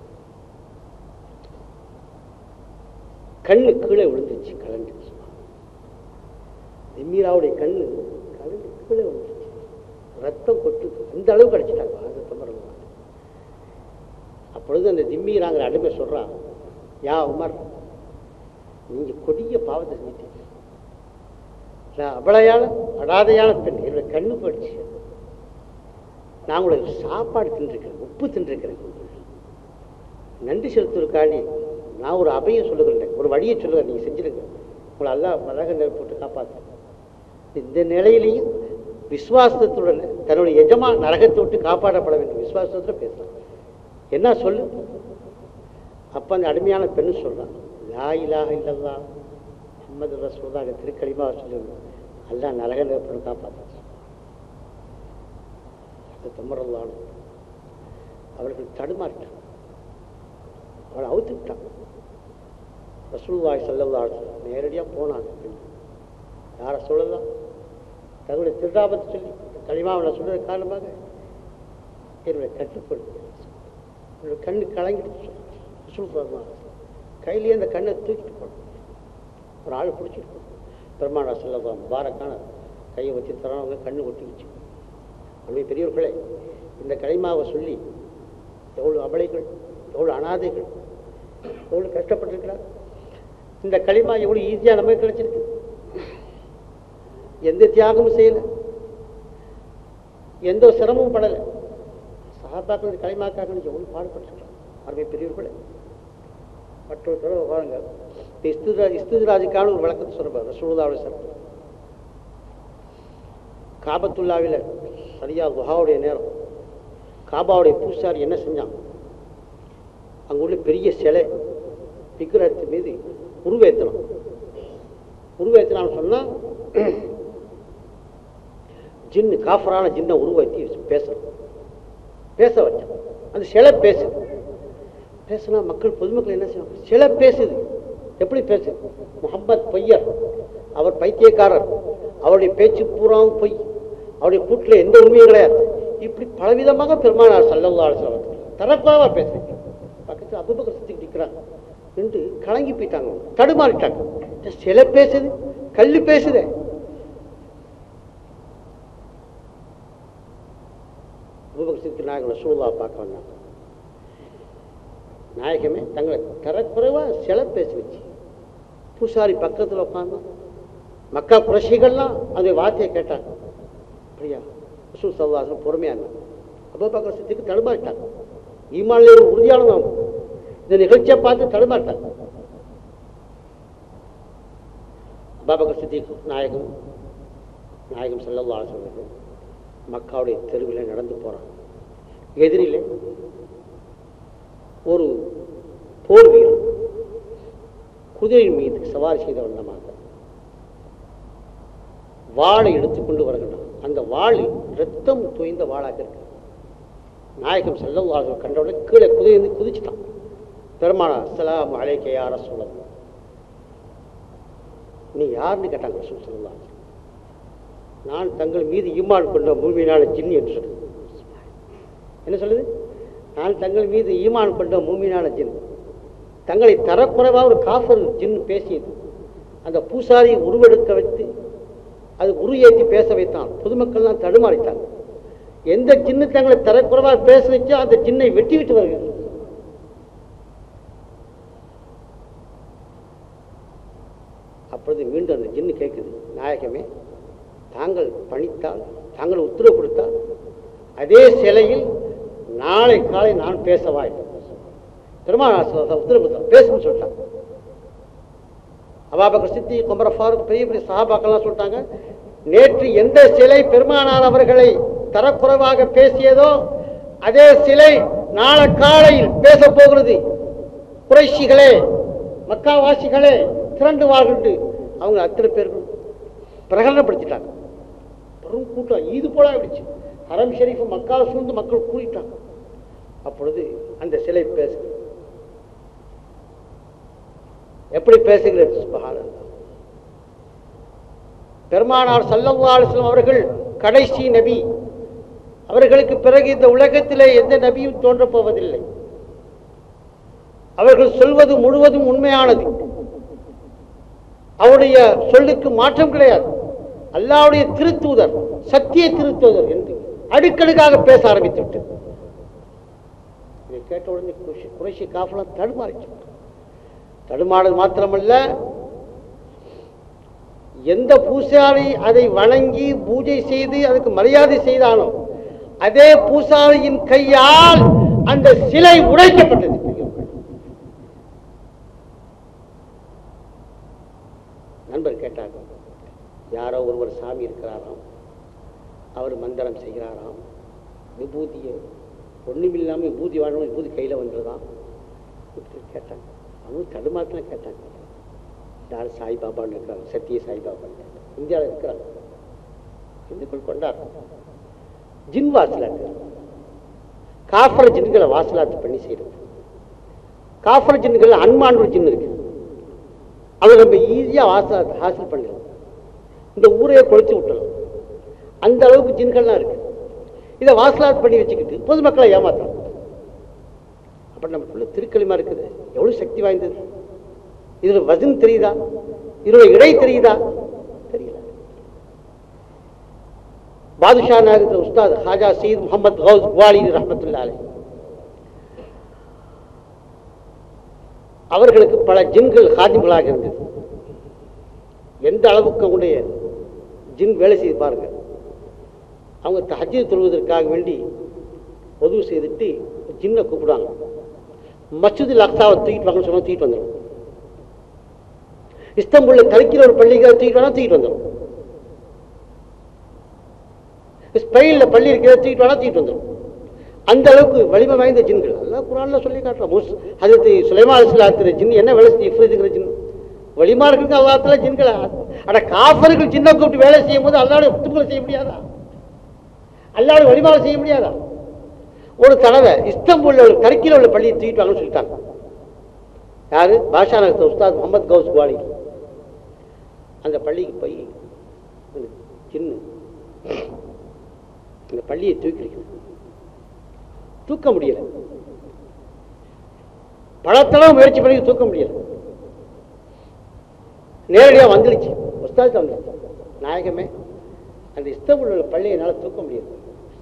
கண்ணு கீழே விழுந்துச்சு கலண்டுச்சு திம்மீராவுடைய கண்ணு கலண்டு கீழே விழுந்துச்சு ரத்தம் கொட்டுது அந்த அளவுக்கு அடிச்சிட்டாங்க அந்த தொந்தரவு அப்பொழுது அந்த திம்மீராங்கிற அடிமை சொல்றான் யா உமர் நீங்க கொடிய பாவத்தை செஞ்சிட்டீங்க நான் அபலையான அடாதையான பெண் என்னோட கண்ணு போயிடுச்சு நான் உங்களுக்கு சாப்பாடு தின்றுருக்கிறேன் உப்பு தின்றுருக்கிறேன் நன்றி செலுத்துவதற்காண்டி நான் ஒரு அபயம் சொல்லுகிறேன் ஒரு வழியை சொல்லுகிறேன் நீங்கள் செஞ்சிருங்க உங்களை எல்லாம் மரக நெருப்பு போட்டு காப்பாற்ற இந்த நிலையிலையும் விசுவாசத்துடன் தன்னுடைய எஜமா நரகத்தை விட்டு காப்பாற்றப்பட வேண்டும் விசுவாசத்தில் பேசலாம் என்ன சொல்லு அப்போ அந்த அடிமையான பெண்ணு சொல்றான் லா இலாஹ இல்லல்லா முஹம்மது ரசூலாக திருக்கலிமா சொல்லுங்க அல்லாஹ் நரக நெருப்பு காப்பாற்ற அந்த தொம்மரல்லான அவர்கள் தடுமாறிட்டான் அவளை அவுத்து விட்டான் ரசூல்வாய் சல்லல்லாஹு நேரடியாக போனாங்க பெண் யாரை சொல்லலாம் தன்னுடைய திருடாபத்தை சொல்லி களிமாவில் சொல்றது காரணமாக என்னுடைய கட்டுப்படுத்து என்னுடைய கண்ணு கலங்கிடுச்சு ரசூல் கையிலேயே அந்த கண்ணை தூக்கிட்டு போனோம் ஒரு ஆள் பிடிச்சிட்டு போனோம் பெருமானா சொல்லலாம் முபாரக்கான கையை வச்சு தரவங்க கண்ணு ஒட்டிக்கிச்சு அப்படி பெரியவர்களே இந்த களிமாவை சொல்லி எவ்வளோ அபலைகள் எவ்வளோ அனாதைகள் எவ்வளோ கஷ்டப்பட்டிருக்கிறார் இந்த களிமா எவ்வளோ ஈஸியாக நமக்கு கிடைச்சிருக்கு எந்த தியாகமும் செய்யலை எந்த சிரமமும் படலை சகாபாக்கள் இந்த களிமாக்காக எவ்வளோ பாடுபட்டிருக்கிறார் அருமை பெரியவர்களே மற்றொரு தடவை பாருங்க இந்த இஸ்துரா இஸ்துராஜுக்கான ஒரு விளக்கத்தை சொல்லுவார் ரசூலுல்லாவுடைய சிறப்பு காபத்துல்லாவில் சரியா குஹாவுடைய நேரம் காபாவுடைய பூசாரி என்ன செஞ்சான் அங்க உள்ள பெரிய சிலை விக்கிரகத்து மீது உருவேற்றணும் உருவேற்றினான்னு சொன்னா ஜின்னு காஃபரான ஜின்னை உருவாக்கி பேசணும் பேச வச்சான் அந்த சிலை பேசுது பேசினா மக்கள் பொதுமக்கள் என்ன செய்வாங்க சிலை பேசுது எப்படி பேசுது முகம்மது பொய்யர் அவர் பைத்தியக்காரர் அவருடைய பேச்சு பூராவும் பொய் அவருடைய கூட்டில் எந்த உண்மையும் கிடையாது இப்படி பலவிதமாக பெருமானார் சல்லல்லாஹு அலைஹி தரப்பாவா பேசுறீங்க பக்கத்தில் அபுபக்கர் சுத்திக்கிட்டு நிற்கிறாங்க நின்று கலங்கி போயிட்டாங்க அவங்க. தடுமாறிட்டாங்க இந்த சிலை பேசுது கல்லு பேசுதே அபுபக்கர் சித்தி நாயகன் ரசூலுல்லா பார்க்க வந்தாங்க நாயகமே தங்களை தரக்குறைவா சிலை பேசி வச்சு பூசாரி பக்கத்தில் உட்காந்து மக்கா குரசிகள்லாம் அந்த வார்த்தையை கேட்டாங்க அப்படியா ரசூல் சல்லாசன் பொறுமையா இருந்தாங்க அபுபக்கர் சித்திக்கு தடுமாறிட்டாங்க ஈமான்ல ஒரு உறுதியானவங்க இந்த நிகழ்ச்சியை பார்த்து தடுமாறிட்டாங்க அபாபக்கர் சித்திக் நாயகம் நாயகம் சல்லல்லா சொல்றது மக்காவுடைய தெருவில் நடந்து போறாங்க எதிரிலே ஒரு போர் வீரன் குதிரையின் மீது சவாரி செய்த வண்ணமாக வாளை எடுத்துக்கொண்டு வருகின்றான் அந்த வாள் ரத்தம் தோய்ந்த வாளாக இருக்கு நாயகம் செல்லவார்கள் கண்டவுடனே கீழே குதிரைந்து குதிச்சுட்டான் பெருமானா அஸ்ஸலாமு அலைக்க யார சொல்லலாம் நீ யாருன்னு கேட்டாங்க ரசூல் ஸல்லல்லாஹு அலைஹி வஸல்லம். நான் தங்கள் மீது ஈமான் கொண்ட மூமினான ஜின் என்று சொல்லுது என்ன சொல்லுது நான் தங்கள் மீது ஈமான் கொண்ட மூமினான ஜின் தங்களை தரக்குறைவாக ஒரு காஃபர் ஜின் பேசியது அந்த பூசாரியை உருவெடுக்க வைத்து அது உரு ஏற்றி பேச வைத்தான் பொதுமக்கள்லாம் தடுமாறிட்டாங்க எந்த ஜின்னு தங்களை தரக்குறைவாக பேச வச்சோ அந்த ஜின்னை வெட்டி விட்டு வருகிறது அப்பொழுது மீண்டும் அந்த ஜின்னு கேட்குது நாயகமே தாங்கள் பணித்தால் தாங்கள் உத்தரவு கொடுத்தால் அதே சிலையில் நாளை காலை நான் பேசவா என்று பெருமாள் உத்தரவு கொடுத்தான் பேசுன்னு சொல்லிட்டான் அபாபக்கர் சித்தி குமர ஃபாரூக் பெரிய பெரிய சஹாபாக்கள்லாம் சொல்லிட்டாங்க நேற்று எந்த சிலை பெருமானார் அவர்களை தரக்குறைவாக பேசியதோ அதே சிலை நாளை காலையில் பேச போகிறது குறைஷிகளே மக்காவாசிகளே திரண்டு வாழ்கிட்டு அவங்க அத்தனை பேர்கள் பிரகடனப்படுத்திட்டாங்க பெரும் கூட்டம் ஈது போல ஆயிடுச்சு ஹரம் ஷெரீஃப் மக்காவை சூழ்ந்து மக்கள் கூடிட்டாங்க அப்பொழுது அந்த சிலை பேசுது எப்படி பேசுகிறது சுபஹானல்லாஹ். பெருமானார் ஸல்லல்லாஹு அலைஹி வஸல்லம் அவர்கள் கடைசி நபி அவர்களுக்கு பிறகு இந்த உலகத்திலே எந்த நபியும் தோன்றப் போவதில்லை அவர்கள் சொல்வது முழுவதும் உண்மையானது அவருடைய சொல்லுக்கு மாற்றம் கிடையாது அல்லாஹ்வுடைய திருத்தூதர் சத்திய திருத்தூதர் என்று அடுக்கடுக்காக பேச ஆரம்பித்து விட்டது இதை கேட்ட உடனே குறைஷி குறைஷி காஃபெல்லாம் தடுமாறிச்சு தடுமாறது மாத்திரமல்ல எந்த பூசாரி அதை வணங்கி பூஜை செய்து அதுக்கு மரியாதை செய்தானோ அதே பூசாரியின் கையால் அந்த சிலை உடைக்கப்பட்டது பெரியவர்களே. நண்பர் கேட்டாங்க யாரோ ஒருவர் சாமி இருக்கிறாராம் அவர் மந்திரம் செய்கிறாராம் விபூதியை ஒண்ணுமில்லாமல் விபூதி வாழணும் விபூதி கையில் வந்துடுதான் இப்படி கேட்டாங்க அவங்க தடுமாற்றம் கேட்டாங்க யார் சாய்பாபான்னு இருக்கிறாங்க சத்திய சாய்பாபான்னு இந்தியாவில் இருக்கிறாங்க இந்துக்கள் கொண்டாடுறாங்க ஜின் வாசலாட்டு காஃபர ஜின்களை வாசலாத்து பண்ணி செய்யறது காஃபர ஜின்கள் அன்மான் ஒரு ஜின் இருக்கு அதை நம்ம ஈஸியாக வாசலாத்து ஹாசில் பண்ணிடலாம் இந்த ஊரையே கொளுத்தி விட்டுறலாம் அந்த அளவுக்கு ஜின்கள்லாம் இருக்கு இதை வாசலாத்து பண்ணி வச்சுக்கிட்டு பொதுமக்களை ஏமாத்தலாம் அப்ப நமக்குள்ள திருக்களிமா இருக்குது எவ்வளவு சக்தி வாய்ந்தது இதுல வசன் தெரியுதா இதோட இடை தெரியுதா தெரியல பாதுஷா நாயகத்தில் உஸ்தாத் ஹாஜா சயீத் முகமது கவுஸ் குவாலி ரஹமத்துல்லா அலை அவர்களுக்கு பல ஜின்கள் ஹாதிம்களாக இருந்தது எந்த அளவுக்கு அவங்களுடைய ஜின் வேலை செய்து பாருங்க அவங்க தஹஜ்ஜத் தொழுவதற்காக வேண்டி உதவு செய்துட்டு ஜின்னை கூப்பிடுவாங்க மஸ்ஜிதில் அக்ஸாவை தூக்கிட்டு வாங்கன்னு சொன்னா தூக்கிட்டு வந்துடும் இஸ்தம்புல்ல கலைக்கிற ஒரு பள்ளிக்காக தூக்கிட்டு வாங்க தூக்கிட்டு வந்துடும் ஸ்பெயினில் பள்ளி இருக்கிறத தூக்கிட்டு வாங்க தூக்கிட்டு வந்துடும் அந்த அளவுக்கு வலிமை வாய்ந்த ஜின்கள் அல்லாஹ் குரான்ல சொல்லி காட்டுறோம் முஸ் ஹஜரத் சுலைமா அலிஸ்லாத்திர ஜின் என்ன வேலை செய்ய இஃப்ரிதுங்கிற ஜின் வலிமார்களுக்கு அல்லாத்துல ஜின்கள் அட காஃபர்கள் ஜின்னை கூப்பிட்டு வேலை செய்யும் போது அல்லாவுடைய புத்துக்களை செய்ய முடியாதா அல்லாவுடைய வழிபாடு செய்ய முடியாதா ஒரு தடவை இஸ்தம்பூல்ல ஒரு கருக்கில உள்ள பள்ளியை தூக்கிட்டு வாங்கன்னு சொல்லிட்டாங்க யாரு பாஷா நகர் உஸ்தாத் முகமது கவுஸ் குவாலி அந்த பள்ளிக்கு போய் அந்த ஜின்னு அந்த பள்ளியை தூக்கி தூக்க முடியல பல தடவை முயற்சி பண்ணி தூக்க முடியல நேரடியா வந்துடுச்சு உஸ்தாத் வந்துடுச்சு நாயகமே அந்த இஸ்தம்பூல் உள்ள பள்ளியை என்னால் தூக்க முடியல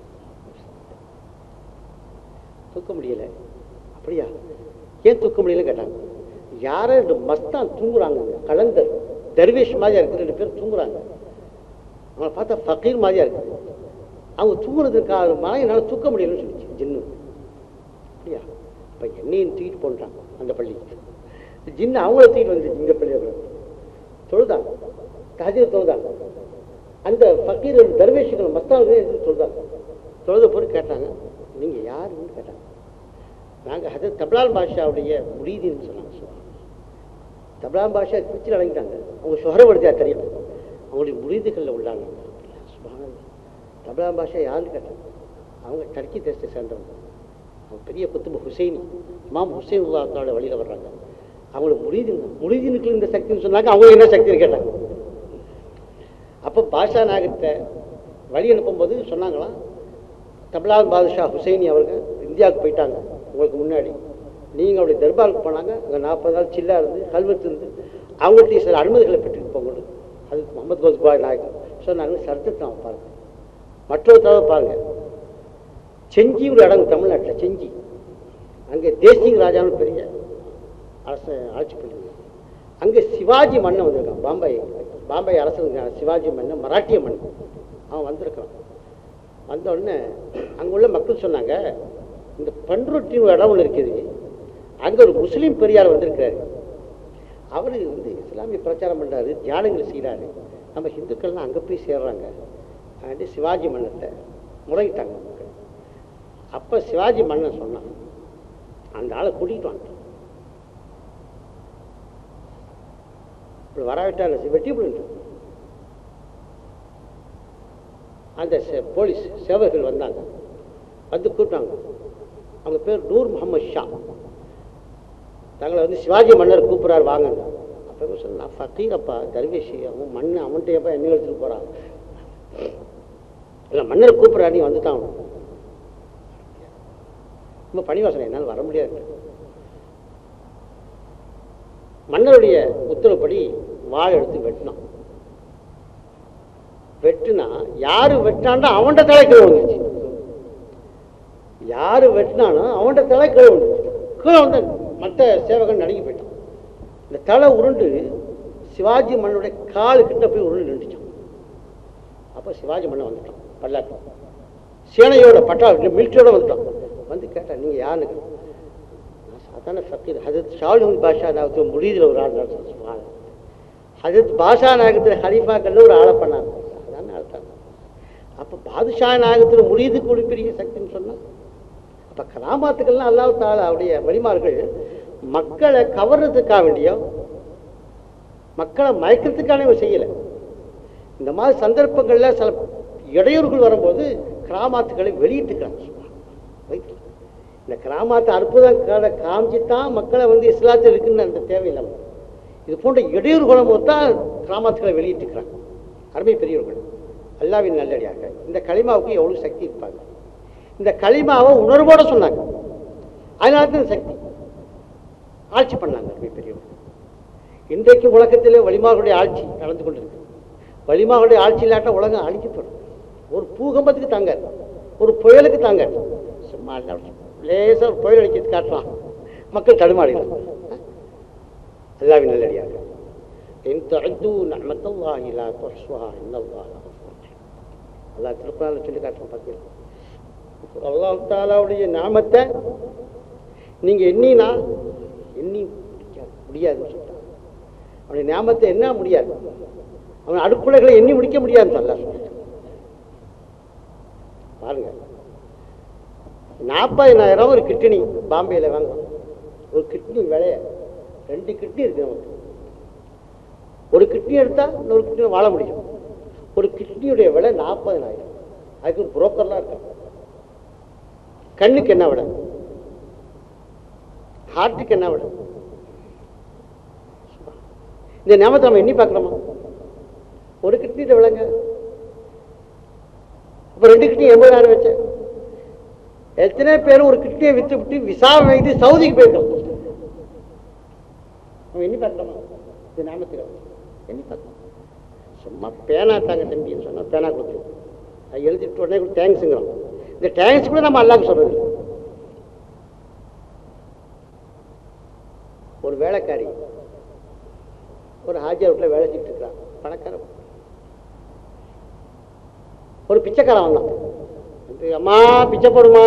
தூக்க முடியல அப்படியா ஏன் தூக்க முடியல கேட்டாங்க யாரோ ரெண்டு மஸ்தான் தூங்குறாங்க கலந்தர் தர்வேஷ் மாதிரியா இருக்கு ரெண்டு பேர் தூங்குறாங்க அவங்கள பார்த்தா ஃபக்கீர் மாதிரியா இருக்கு அவங்க தூங்குறதுக்காக மழை என்னால் தூக்க முடியலன்னு சொல்லிச்சு ஜின்னு அப்படியா இப்போ என்னையும் தூக்கிட்டு போன்றாங்க அந்த பள்ளிக்கு ஜின்னு அவங்கள தூக்கிட்டு வந்துச்சு இந்த பள்ளியை தொழுதாங்க தஹஜர் தொழுதாங்க அந்த ஃபக்கீர் தர்வேஷுகள் மஸ்தாவுக்கு தொழுதாங்க தொழுத பொருள் கேட்டாங்க நீங்கள் யாருன்னு கேட்டாங்க நாங்கள் ஹசரத் தப்லால் பாஷாவுடைய முரீதின்னு சொன்னாங்க தப்லால் பாஷா பிரிச்சு அடங்கிட்டாங்க அவங்க சுகரப்படுத்தியா தெரியும் அவங்களுடைய முரீதுகளில் உள்ளாங்க சுபானல்லாஹ். தப்லால் பாஷா யாருன்னு கேட்டாங்க அவங்க டர்க்கி தேசத்தை சேர்ந்தவங்க அவங்க பெரிய குத்துபு ஹுசைனி இமாம் ஹுசைன் உல்லாத்தோட வழியில் வர்றாங்க அவங்களுக்கு முரீதுங்க முரீதினுக்கு இந்த சக்தின்னு சொன்னாங்க அவங்க என்ன சக்தின்னு கேட்டாங்க அப்போ பாஷா நாயகத்தை வழி அனுப்பும்போது சொன்னாங்களாம் தப்லால் பாதுஷா ஹுசைனி அவர்கள் இந்தியாவுக்கு போயிட்டாங்க உங்களுக்கு முன்னாடி நீங்கள் அவருடைய தர்பாருக்கு போனாங்க அங்கே நாற்பது நாள் சில்லா இருந்து கல்வெட்டு இருந்து அவங்கள்ட்ட சில அனுமதிகளை பெற்றுட்டு போங்க அது முகமது கோஸ்பாய் நாயகம் சொன்னாங்க சரித்திரத்தை அவன் பாருங்க மற்றொரு தடவை பாருங்க செஞ்சி ஒரு இடம் தமிழ்நாட்டில் செஞ்சி அங்கே தேசிங் ராஜான்னு பெரிய அரசு ஆட்சி பண்ணிருந்தாங்க அங்கே சிவாஜி மன்னன் வந்திருக்கான் பாம்பே பாம்பே அரசு சிவாஜி மன்னன் மராட்டிய மன்னன் அவன் வந்திருக்கான் வந்த உடனே அங்கே உள்ள மக்கள் சொன்னாங்க இந்த பண்ருட்டின்னு ஒரு இடம் ஒன்று இருக்குது அங்கே ஒரு முஸ்லீம் பெரியார் வந்திருக்கிறாரு அவர் வந்து இஸ்லாமிய பிரச்சாரம் பண்ணுறாரு தியானங்கள் செய்கிறாரு நம்ம ஹிந்துக்கள்லாம் அங்கே போய் சேர்றாங்க அப்படின்ட்டு சிவாஜி மன்னத்தை முறையிட்டாங்க மக்கள் அப்போ சிவாஜி மன்னன் சொன்னான் அந்த ஆளை கூட்டிகிட்டு வந்துட்டான் இப்படி வராவிட்டால் வெட்டி விடுங்க அந்த செ- போலீஸ் சேவர்கள் வந்தாங்க வந்து கூப்பிட்டாங்க அவங்க பேர் நூர் முகமது ஷா தங்களை வந்து சிவாஜி மன்னர் கூப்பிட்றாரு வாங்க அப்போ சொன்ன நான் ஃபக்கீரப்பா தர்வேஷி அவன் மண் அவன்கிட்டயப்பா என்ன எடுத்துட்டு போகிறான் இல்லை மன்னர் கூப்பிட்றா நீ வந்து தான் ரொம்ப பணிவாசனை என்னால் வர முடியாது மன்னருடைய உத்தரவுப்படி வாள் எடுத்து வெட்டினான் வெட்டுனா யாரு வெட்டாண்டோ அவன்கிட்ட தலை கீழே வந்துச்சு யாரு வெட்டினானோ அவன்கிட்ட தலை கீழே வந்துச்சு கீழே வந்து மற்ற சேவகன் நடுங்கி போயிட்டான் இந்த தலை உருண்டு சிவாஜி மன்னனுடைய காலு கிட்ட போய் உருண்டு நின்றுச்சான் அப்போ சிவாஜி மன்னன் வந்துட்டான் பல்லாக்கு சேனையோட பட்டா மிலிட்டரியோட வந்துட்டான் வந்து கேட்டான் நீங்க யாருன்னு கேட்டான். நான் சாதாரண ஃபக்கீர் ஹஜரத் ஷாவுல் பாஷா நாயகத்தில் முடியதில் ஒரு ஆள் நடத்துறேன் ஹஜரத் பாஷா நாயகத்தில் ஹலீஃபாக்கள்ல ஒரு ஆளை பண்ணாங்க அதான் ஆள்தான் அப்போ பாதுஷா நாயகத்தில் முடியுதுக்கு ஒரு பெரிய சக்தின்னு சொன்னான் அப்போ கராமாத்துக்கள்லாம் அல்லாஹ் தாலா அவருடைய வழிமார்கள் மக்களை கவர்றதுக்காக வேண்டியோ மக்களை மயக்கிறதுக்கான இவன் செய்யலை இந்த மாதிரி சந்தர்ப்பங்கள்ல சில இடையூறுகள் வரும்போது கிராமத்துக்களை வெளியிட்டுக்கிறாங்க வைத்து. இந்த கிராமத்தை அற்புதம் கடை காமிச்சு தான் மக்களை வந்து இஸ்லாத்தில் இருக்குன்னு அந்த தேவையில்லாம இது போன்ற இடையூறு வரும்போது தான் கிராமத்துக்களை வெளியிட்டுக்கிறாங்க அருமை பெரியவர்கள் அல்லாவின் நல்லடியாக இந்த களிமாவுக்கு எவ்வளவு சக்தி இருப்பாங்க இந்த களிமாவை உணர்வோட சொன்னாங்க அதனால தான் இந்த சக்தி ஆட்சி பண்ணாங்க அருமை பெரியவர்கள் இன்றைக்கு உலகத்திலே வலிமார்களுடைய ஆட்சி நடந்து கொண்டிருக்கு வலிமார்களுடைய ஆட்சி இல்லாட்ட உலகம் அழிக்கப்படும் ஒரு பூகம்பத்துக்கு தாங்க ஒரு புயலுக்கு தாங்க சும்மா லேசா ஒரு புயல் அடிக்கிறது காட்டலாம் மக்கள் தடுமாறிடும் அல்லாவின் நல்லடியாக இன் தஅது நஅமத்தல்லாஹி லா துஹ்ஸுஹா இன்னல்லாஹ கஃபூர் அல்லாஹ் திருக்குறளில் சொல்லி காட்டுறோம் பார்த்தீங்களா அல்லாஹ் தாலாவுடைய நாமத்தை நீங்க எண்ணினா எண்ணி முடியாது முடியாதுன்னு சொல்றாங்க அவனுடைய நாமத்தை என்ன முடியாது அவன் அடுப்புலைகளை எண்ணி முடிக்க முடியாதுன்னு அல்லாஹ் சொல்றான் பாருங்க நாற்பதினாயிரம் ஒரு கிட்னி பாம்பேல வாங்கலாம் ஒரு கிட்னி விலைய ரெண்டு கிட்னி இருக்கு நமக்கு ஒரு கிட்னி எடுத்தா இன்னொரு கிட்னி வாழ முடியும் ஒரு கிட்னியுடைய விலை நாற்பதினாயிரம் அதுக்கு ஒரு புரோக்கர்லாம் இருக்காங்க கண்ணுக்கு என்ன விலை ஹார்ட்டுக்கு என்ன விலை இந்த ஞாபகத்தை நம்ம எண்ணி பார்க்கலாமா ஒரு கிட்னி விலைங்க அப்ப ரெண்டு கிட்னி எண்பதாயிரம் வச்சேன் எத்தனை பேர் ஒரு கிட்னியை வித்து விட்டு விசா வாங்கிட்டு சவுதிக்கு போயிருக்கோம் நம்ம எண்ணி பார்க்கலாமா இந்த நாமத்துக்கு எண்ணி பார்க்கலாம் சும்மா பேனா தாங்க தம்பின்னு சொன்னா பேனா கொடுத்துருவோம் அது எழுதிட்டு உடனே கூட தேங்க்ஸுங்கிறோம் இந்த தேங்க்ஸ் கூட நம்ம அல்லாக்கு சொல்றது இல்லை ஒரு வேலைக்காரி ஒரு ஹாஜியார் வீட்டில் வேலை செஞ்சுட்டு இருக்கிறான் பணக்கார ஒரு பிச்சைக்காரன் வந்தான் வந்து, அம்மா பிச்சை போடுமா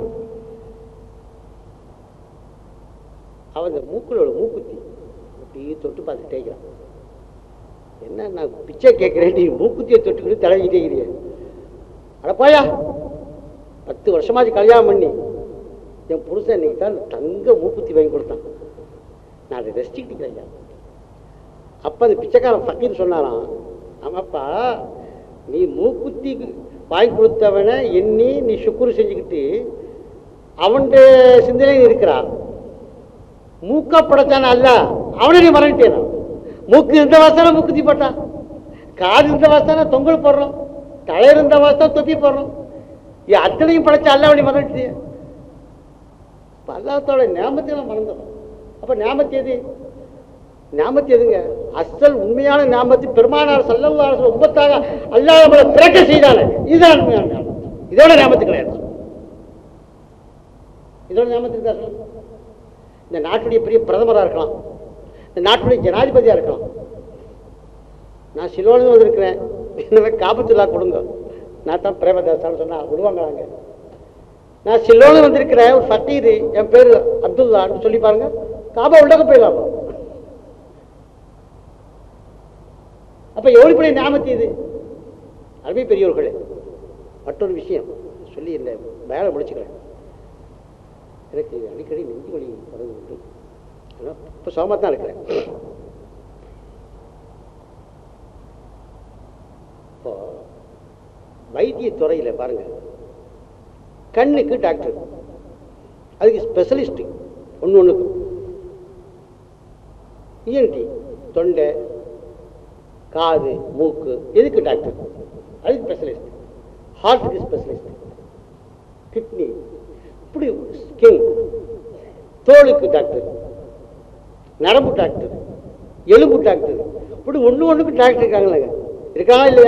அவன் இந்த மூக்குல மூக்குத்தி அப்படியே தொட்டு பார்த்து தேய்க்கிறான் என்ன நான் பிச்சை கேட்கிறேன் நீ மூக்குத்தியை தொட்டுக்கிட்டு தலைவிக்கிட்டே இருக்கிறிய அடப்பாயா பத்து வருஷமாச்சு கல்யாணம் பண்ணி என் புருஷன் இன்னைக்கு தான் தங்க மூக்குத்தி வாங்கி கொடுத்தான் நான் அதை ரெஸ்டிக்கிட்டு ஐயா அப்ப அந்த பிச்சைக்காரன் ஃபக்கீர் சொன்னாராம் ஆமாப்பா நீ மூக்குத்தி வாங்கி கொடுத்தவனை எண்ணி நீ சுக்குரு செஞ்சுக்கிட்டு அவன்ட சிந்தனை இருக்கிறா மூக்க படைச்சான அல்ல அவனை நீ மறந்துட்டேன் மூக்கு இருந்த வாசனை மூக்குத்தி போட்டான் காது இருந்த வாசனை தொங்கல் போடுறோம் தலை இருந்த வாசனை தொப்பி போடுறோம் இது அத்தனையும் படைச்ச அல்ல அவனை மறந்துட்டிய அல்லாத்தோட ஞாபகத்தை மறந்துடும் அப்ப ஞாபகத்து எது ஞாபகத்து எதுங்க அசல் உண்மையான ஞாபகத்து பெருமானார் சல்லல்லாஹு ஒன்பத்தாக அல்லாஹ் நம்மளை பிறக்க செய்தானே இதுதான் உண்மையான ஞாபகம் இதோட ஞாபகத்து கிடையாது இதோட ஞாபகத்துக்கு தான் சொல்லுங்க இந்த நாட்டுடைய பெரிய பிரதமராக இருக்கலாம் இந்த நாட்டுடைய ஜனாதிபதியாக இருக்கலாம் நான் சிலோனு வந்திருக்கிறேன் என்ன காபத்துல்லா கொடுங்க நான் தான் பிரேமதாசான்னு சொன்னா விடுவாங்களாங்க நான் சிலோனு வந்திருக்கிறேன் ஒரு ஃபக்கீர் என் பேர் அப்துல்லான்னு சொல்லி பாருங்க காபா உள்ளக போயிடலாம் அப்ப எவ்வளவு பெரிய ஞாபகத்து இது அருமை பெரியவர்களே மற்றொரு விஷயம் சொல்லி இந்த வேலை முடிச்சுக்கிறேன் எனக்கு அடிக்கடி நெஞ்சு வலி வருது உண்டு ஆனால் இப்போ சோமா தான் இருக்கிறேன் இப்போ வைத்தியத்துறையில் பாருங்க கண்ணுக்கு டாக்டர் அதுக்கு ஸ்பெஷலிஸ்ட் ஒன்று ஒன்றுக்கு இஎன்டி தொண்டை காது மூக்கு எதுக்கு டாக்டர் அதுக்கு ஸ்பெஷலிஸ்ட் ஹார்ட்டுக்கு ஸ்பெஷலிஸ்ட் கிட்னி இப்படி ஸ்கின் தோலுக்கு டாக்டர் நரம்பு டாக்டர் எலும்பு டாக்டர் இப்படி ஒன்று ஒன்றுக்கு டாக்டர் இருக்காங்களேங்க இருக்காங்களா இல்லையா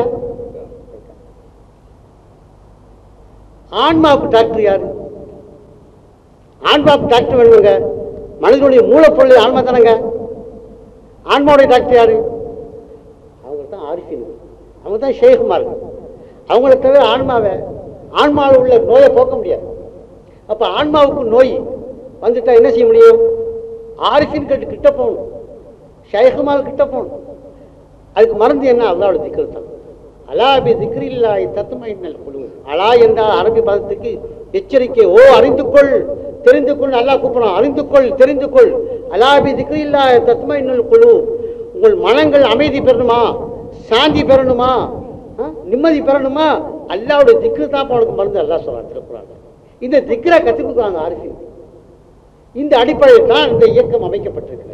ஆன்மாவுக்கு டாக்டர் யாரு ஆன்மாவுக்கு டாக்டர் வேணுங்க மனிதனுடைய மூலப்பொருள் ஆன்மா தானங்க ஆன்மாவுடைய டாக்டர் யாரு அவங்க தான் ஆரிஃபின் அவங்க தான் ஷேகுமார் அவங்கள தவிர ஆன்மாவை ஆன்மாவில் உள்ள நோயை போக்க முடியாது அப்ப ஆன்மாவுக்கு நோய் வந்துட்டா என்ன செய்ய முடியும் ஆரிஃபின் கிட்ட கிட்ட போகணும் ஷேகுமார் கிட்ட போகணும் அதுக்கு மருந்து என்ன அல்லாவோட திக்ரு தான் அலாபி திக்ரில்லாய் தத்துமைனல் குழு அலா என்றால் அரபி பதத்துக்கு எச்சரிக்கை ஓ அறிந்து கொள் தெரிந்து கொள் அல்லாஹ் கூப்பிடணும் அறிந்து கொள் தெரிந்து கொள் அலாபி திக்ரில்லாய் தத்துமைனல் குழு உங்கள் மனங்கள் அமைதி பெறணுமா சாந்தி பெறணுமா ஆ? நிம்மதி பெறணுமா அல்லாவோட திக்ரு தான் உனக்கு மருந்து அல்லாஹ் சொல்றான் திருக்குறாங்க இந்த திக்ரை கற்றுக் கொடுக்குறாங்க ஆரிஃபி இந்த அடிப்படையில் தான் இந்த இயக்கம் அமைக்கப்பட்டிருக்கிறது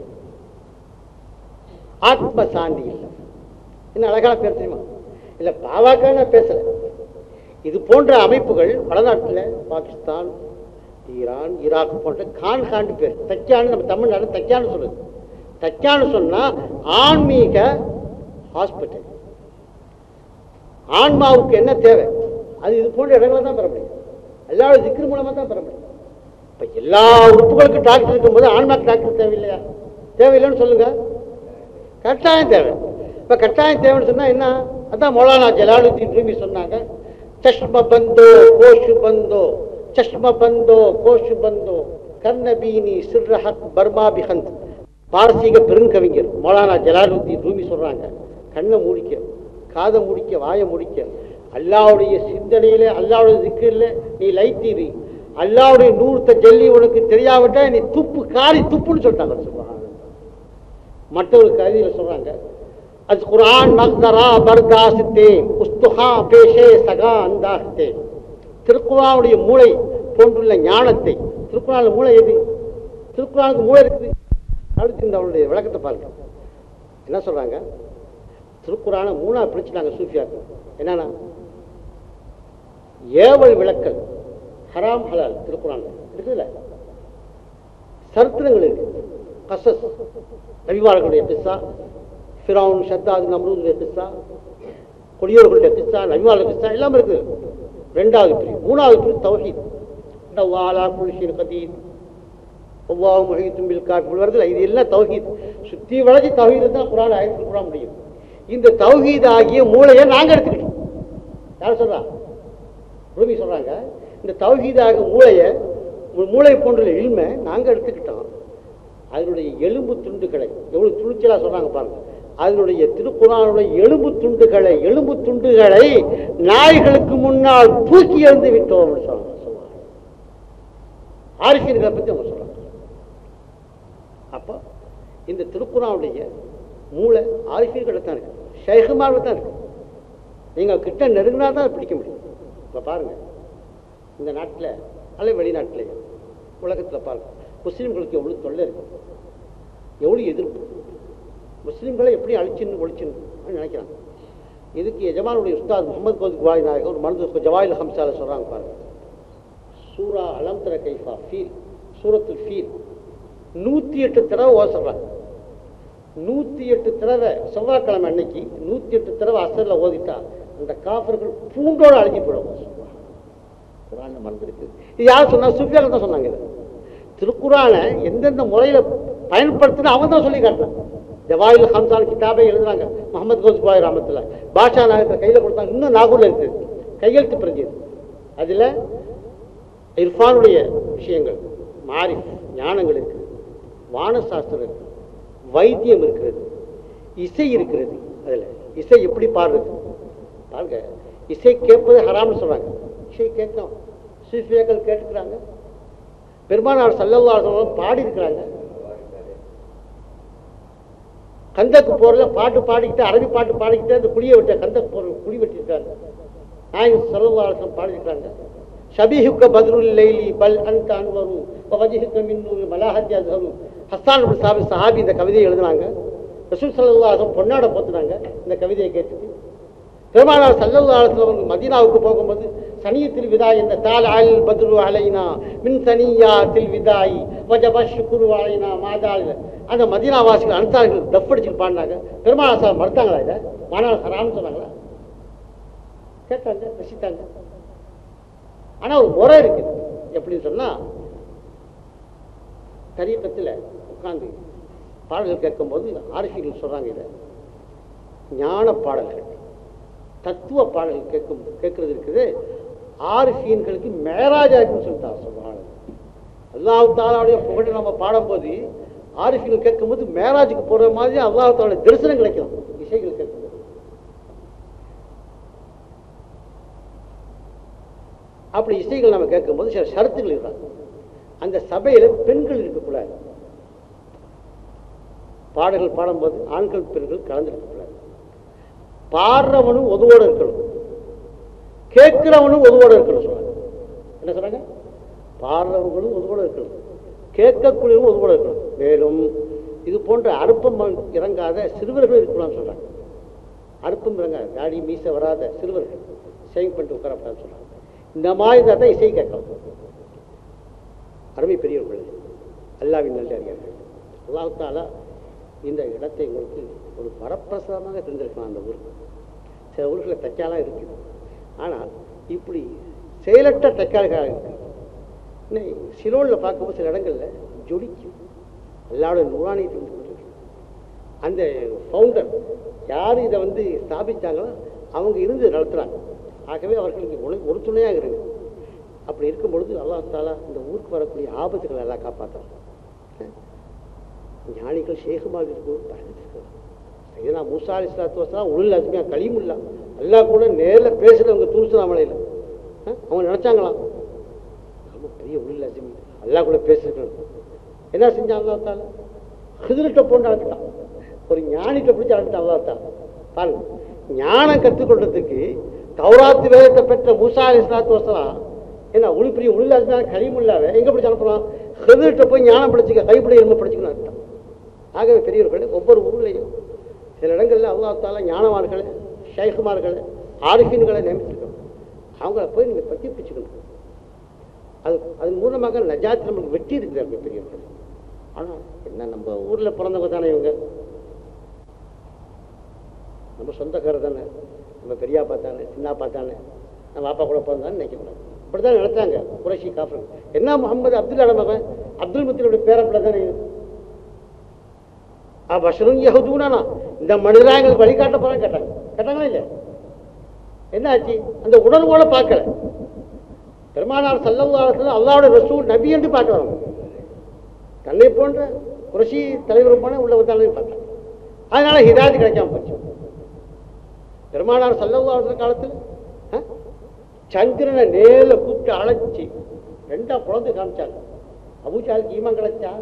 ஆத்ம சாந்தி இல்லை என்ன அழகான பேர் தெரியுமா இல்ல பாவாக்க நான் பேசல இது போன்ற அமைப்புகள் வடநாட்டில் பாகிஸ்தான் ஈரான் ஈராக் போன்ற கான் காண்டு பேர் தச்சான்னு நம்ம தமிழ்நாடு தச்சான்னு சொல்லுது தச்சான்னு சொன்னா ஆன்மீக ஹாஸ்பிட்டல் ஆன்மாவுக்கு என்ன தேவை அது இது போன்ற இடங்களை தான் பெற முடியும் எல்லாரோட திக்ரு மூலமாக தான் பெற முடியும் இப்போ எல்லா உறுப்புகளுக்கும் டாக்டர் இருக்கும்போது ஆன்மாக்கு டாக்டர் தேவையில்லையா தேவையில்லைன்னு சொல்லுங்க கட்டாயம் தேவை இப்போ கட்டாயம் தேவைன்னு சொன்னால் என்ன அதான் மௌலானா ஜலாலுத்தீன் ரூமி சொன்னாங்க சஷ்ம பந்தோ கோஷு பந்தோ சஷ்ம பந்தோ கோஷு பந்தோ கர்ணபீனி சிர்ரஹத் பர்மா பிஹந்த் பாரசீக பெருங்கவிஞர் மௌலானா ஜலாலுத்தீன் ரூமி சொல்றாங்க கண்ணை மூடிக்க காதை முடிக்க வாயை முடிக்க அல்லாவுடைய சிந்தனையில அல்லாவுடைய திக்கில் நீ லைத்தீரி அல்லாவுடைய நூறுத்த ஜல்லி உனக்கு தெரியாவிட்டா நீ துப்பு காரி துப்புன்னு சொல்லிட்டாங்க சுபஹானல்லாஹ். மற்றொரு கவிதையில் சொல்றாங்க அது குரான் மக்தரா பர்தாசித்தே உஸ்துஹா பேஷே சகா அந்தாஸ்தே திருக்குறானுடைய மூளை போன்றுள்ள ஞானத்தை திருக்குறான் மூளை எது திருக்குறானுக்கு மூளை இருக்குது அடுத்து இந்த அவருடைய விளக்கத்தை பாருங்க என்ன சொல்றாங்க திருக்குறானை மூணா பிரிச்சுட்டாங்க சூஃபியாக்கள் என்னன்னா ஏவல் விளக்கல் ஹராம் ஹலால் திருக்குறான் இருக்குதுல்ல சரித்திரங்கள் இருக்கு கசஸ் நபிவார்களுடைய கிஸ்ஸா ஃபிரௌன் ஷத்தாது நம்ரூதுடைய கிஸ்ஸா கொடியோர்களுடைய கிஸ்ஸா நபிவார்கள் கிஸ்ஸா எல்லாம் இருக்குது ரெண்டாவது பிரிவு மூணாவது பிரிவு தௌஹீத் வாலா குல்ஷின் கதீர் ஒவ்வாவு முஹீத்தும் பில் காஃபிர் வருதுல இது எல்லாம் தௌஹீத் சுத்தி வளைச்சு தௌஹீத் தான் குரான் ஆயத்தில் குரான் முடியும் இந்த தௌஹீத் ஆகிய மூளையை நாங்க எடுத்துக்கிட்டோம் யார் சொல்றா ரூபி சொல்றாங்க இந்த தௌஹீதாக மூளையை மூ- மூளை போன்ற இல்மை நாங்க எடுத்துக்கிட்டோம் அதனுடைய எலும்பு துண்டுகளை எவ்வளவு துணிச்சலா சொல்றாங்க பாருங்க அதனுடைய திருக்குறானுடைய எலும்பு துண்டுகளை எலும்பு துண்டுகளை நாய்களுக்கு முன்னால் தூக்கி எறிந்து விட்டோம் அப்படின்னு சொல்றாங்க சொல்றாங்க ஆரிசியர்களை பத்தி அவங்க சொல்றாங்க அப்போ இந்த திருக்குறானுடைய மூளை ஆரிசியர்களை தான் இருக்கு ஷேகுமார்ல தான் இருக்கு நீங்க கிட்ட நெருங்கினா தான் பிடிக்க முடியும் இப்போ பாருங்க இந்த நாட்டில் அல்லது வெளிநாட்டிலேயே உலகத்தில் பாருங்க முஸ்லீம்களுக்கு எவ்வளோ தொல்லை இருக்கு எவ்வளோ எதிர்ப்பு முஸ்லீம்களை எப்படி அழிச்சுன்னு ஒழிச்சுன்னு நினைக்கிறாங்க இதுக்கு எஜமானுடைய உஸ்தாத் முகமது கோதி குவாய் நாயகம் ஒரு மருந்து ஜவாயில் ஹம்சால சொல்றாங்க பாருங்க சூரா அலம் தர கைஃபா ஃபீல் சூரத்துல் ஃபீல் நூற்றி எட்டு தடவை ஓசறாங்க நூற்றி எட்டு தடவை செவ்வாய்க்கிழமை அன்னைக்கு நூற்றி எட்டு தடவை அசரில் ஓதிட்டா அந்த காஃபர்கள் பூண்டோட அழிஞ்சு போயிடும் குரான்ல மறந்துருக்கு இது யார் சொன்னா சுஃபியாக்கள் தான் சொன்னாங்க இது திருக்குறானை எந்தெந்த முறையில பயன்படுத்தினா அவன் தான் சொல்லி காட்டுறான் ஜவாயில் ஹம்சான் கிதாபை எழுதுறாங்க முகமது கோஸ்பாய் ராமத்துல பாஷா நாயகத்தை கையில கொடுத்தாங்க இன்னும் நாகூர்ல இருக்கு கையெழுத்து பிரிஞ்சது அதுல இர்ஃபானுடைய விஷயங்கள் மாரிஃப் ஞானங்கள் இருக்குது வானசாஸ்திரம் இருக்கு வைத்தியம் இருக்கிறது இசை இருக்கிறது அதுல இசை எப்படி பாடுறது பாருங்க இசை கேட்பது ஹராம்னு சொல்றாங்க இசை கேட்கலாம் சூஃபியாக்கள் கேட்டுக்கிறாங்க பெருமானார் சல்லல்லா சொல்லம் பாடி இருக்கிறாங்க கந்தக்கு போறல பாட்டு பாடிக்கிட்டு அரபி பாட்டு பாடிக்கிட்டு அந்த குழியை விட்ட கந்தக்கு போற குழி வெட்டியிருக்காங்க நாயகம் சல்லல்லா சொல்லம் பாடியிருக்காங்க ஷபீஹுக்க பத்ருல் லைலி பல் அன்த அன்வரு வஜிஹுக்க மின்னூர் மலாஹத் யஸ்ஹரு ஹஸ்ஸான் இப்னு சாபித் சஹாபி இந்த கவிதையை எழுதுனாங்க ரசூல் ஸல்லல்லாஹு அலைஹி பொன்னாட போத்துனாங்க இந்த கவிதையை கேட்டுட்டு பெருமானார் சல்லல்லா அவங்க மதீனாவுக்கு போகும்போது சனியத்தில் விதாய் இந்த தால் ஆல் பத்ரு அலைனா மின் சனியா தில் விதாய் வஜப ஷுக்குரு அலைனா மாதாள் அந்த மதீனா வாசிகள் அனுசாரிகள் டஃப் அடிச்சுட்டு பாடினாங்க பெருமானார் சார் மறுத்தாங்களா இதை மாணவர் ஹராம்னு சொன்னாங்களா கேட்டாங்க ரசித்தாங்க ஆனா ஒரு முறை இருக்குது எப்படின்னு சொன்னா கரியக்கத்தில் உட்கார்ந்து பாடல்கள் கேட்கும்போது ஆரிசிகள் சொல்றாங்க இதை ஞான பாடல்கள் தத்துவ பாடல்கள் கேட்கும் கேட்கறது இருக்குது ஆரிஃபீன்களுக்கு மேராஜாக்குன்னு சொல்லிட்டார் சொல்றாங்க அல்லாஹ் தாலாவுடைய புகழை நம்ம பாடும்போது ஆரிஃபீன்கள் கேட்கும்போது மேராஜுக்கு போற மாதிரி அல்லாஹ் தாலுடைய தரிசனம் கிடைக்கும் இசைகள் கேட்கும்போது அப்படி இசைகள் நம்ம கேட்கும்போது சில ஷரத்துகள் இருக்காங்க அந்த சபையில பெண்கள் இருக்கக்கூடாது பாடல்கள் பாடும்போது ஆண்கள் பெண்கள் கலந்துருக்கக்கூடாது பாடுறவனும் ஒதுவோட இருக்கணும் கேட்கிறவனும் ஒதுவோட இருக்கணும் சொல்றாங்க என்ன சொல்றாங்க பாடுறவங்களும் ஒதுவோட இருக்கணும் கேட்கக்கூடியவங்க ஒதுவோட இருக்கணும் மேலும் இது போன்ற அறுப்பம் இறங்காத சிறுவர்கள் இருக்கலாம்னு சொல்றாங்க அறுப்பம் இறங்காத தாடி மீச வராத சிறுவர்கள் சேவிங் பண்ணிட்டு உட்காரப்படாதுன்னு சொல்றாங்க இந்த மாதிரி இருந்தால் தான் இசை கேட்கலாம் அருமை பெரியவர்கள் அல்லாவின் நல்ல அறிஞர்கள் அல்லாஹாலா இந்த இடத்தை உங்களுக்கு ஒரு வரப்பிரசாதமாக தெரிஞ்சிருக்கலாம் அந்த ஊருக்கு சில ஊர்களில் தச்சாலாம் இருக்குது ஆனால் இப்படி செயலற்ற தற்காலிக சிலோனில் பார்க்கும்போது சில இடங்கள்ல ஜொலிக்கும் எல்லாரோட நூறாணியத்தை வந்து கொண்டிருக்கு. அந்த ஃபவுண்டர் யார் இதை வந்து ஸ்தாபிச்சாங்களோ அவங்க இருந்து நடத்துகிறாங்க ஆகவே அவர்களுக்கு ஒரு ஒரு துணையாக இருக்கு அப்படி இருக்கும் பொழுது அல்லாஹ் தாலா இந்த ஊருக்கு வரக்கூடிய ஆபத்துகளை எல்லாம் காப்பாற்றுறான் ஞானிகள் ஷேகுமாக இருக்கும் பயந்துருக்கலாம் ஐயா மூசா அலி சலாத்து வசலாம் உள்ள அசுமையா களிமுல்லா எல்லாம் கூட நேரில் பேசுகிறவங்க தூசுரா மலையில் அவங்க நினச்சாங்களாம் ரொம்ப பெரிய உள்ள அசுமி எல்லாம் கூட பேசிருக்கணும் என்ன செஞ்சான் அல்லா தாலா ஹிதிரிட்ட போண்டு அழைச்சிட்டான் ஒரு ஞானிட்ட பிடிச்சி அழைச்சிட்டான் அல்லா தாலா பாருங்க ஞானம் கற்றுக்கொள்றதுக்கு தௌராத்து வேதத்தை பெற்ற மூசா அலி சலாத்து வசலாம் என்ன உளி பெரிய உள்ள அசுமையான களிமுல்லாவே எங்கே பிடிச்சி அனுப்புறான் ஹிதிரிட்ட போய் ஞானம் படிச்சுக்க கைப்பிடி எலும்பு படிச்சுக்கணும் அர்த்தம் ஆகவே பெரியவர்களே ஒவ்வொரு ஊர்லேயும் சில இடங்களில் அல்லாஹ் தாலா ஞானவான்களை ஷைகுமார்களை ஆரிஃபின்களை நியமிச்சிருக்கணும் அவங்கள போய் நீங்கள் பற்றி பிடிச்சிக்கணும் அது அதன் மூலமாக நஜாத் நம்மளுக்கு வெற்றி இருக்கிறார்கள் பெரியவர்கள் ஆனால் என்ன நம்ம ஊரில் பிறந்தவங்க தானே இவங்க நம்ம சொந்தக்காரர் தானே நம்ம பெரியாப்பா தானே சின்னாப்பா தானே நம்ம அப்பா கூட பிறந்தான்னு நினைக்கக்கூடாது அப்படி தான் நினைச்சாங்க குறைஷி காஃபர் என்ன முகமது அப்துல்லா மகன் அப்துல் முத்தினுடைய பேரப்பிள்ளை தானே இது? ஆ பஷரும் யஹூதுனானா இந்த மனிதரா எங்களுக்கு வழிகாட்ட போறான்னு கேட்டாங்க கேட்டாங்களா இல்லையா என்ன ஆச்சு அந்த உணர்வோட பார்க்கல பெருமானார் சல்லல்லாஹு அல்லாவோட ரசூல் நபி என்று பார்க்கறோம் தன்னை போன்ற குரசி தலைவர் போன உள்ள வந்தாலும் பார்த்தாங்க அதனால ஹிதாயத்து கிடைக்காம போச்சு பெருமானார் சல்லல்லாஹு காலத்தில் ஆ, சந்திரனை நேரில் கூப்பிட்டு அழைச்சி ரெண்டா குழந்தை காமிச்சாங்க அபூஜாலுக்கு ஈமான் கிடைச்சா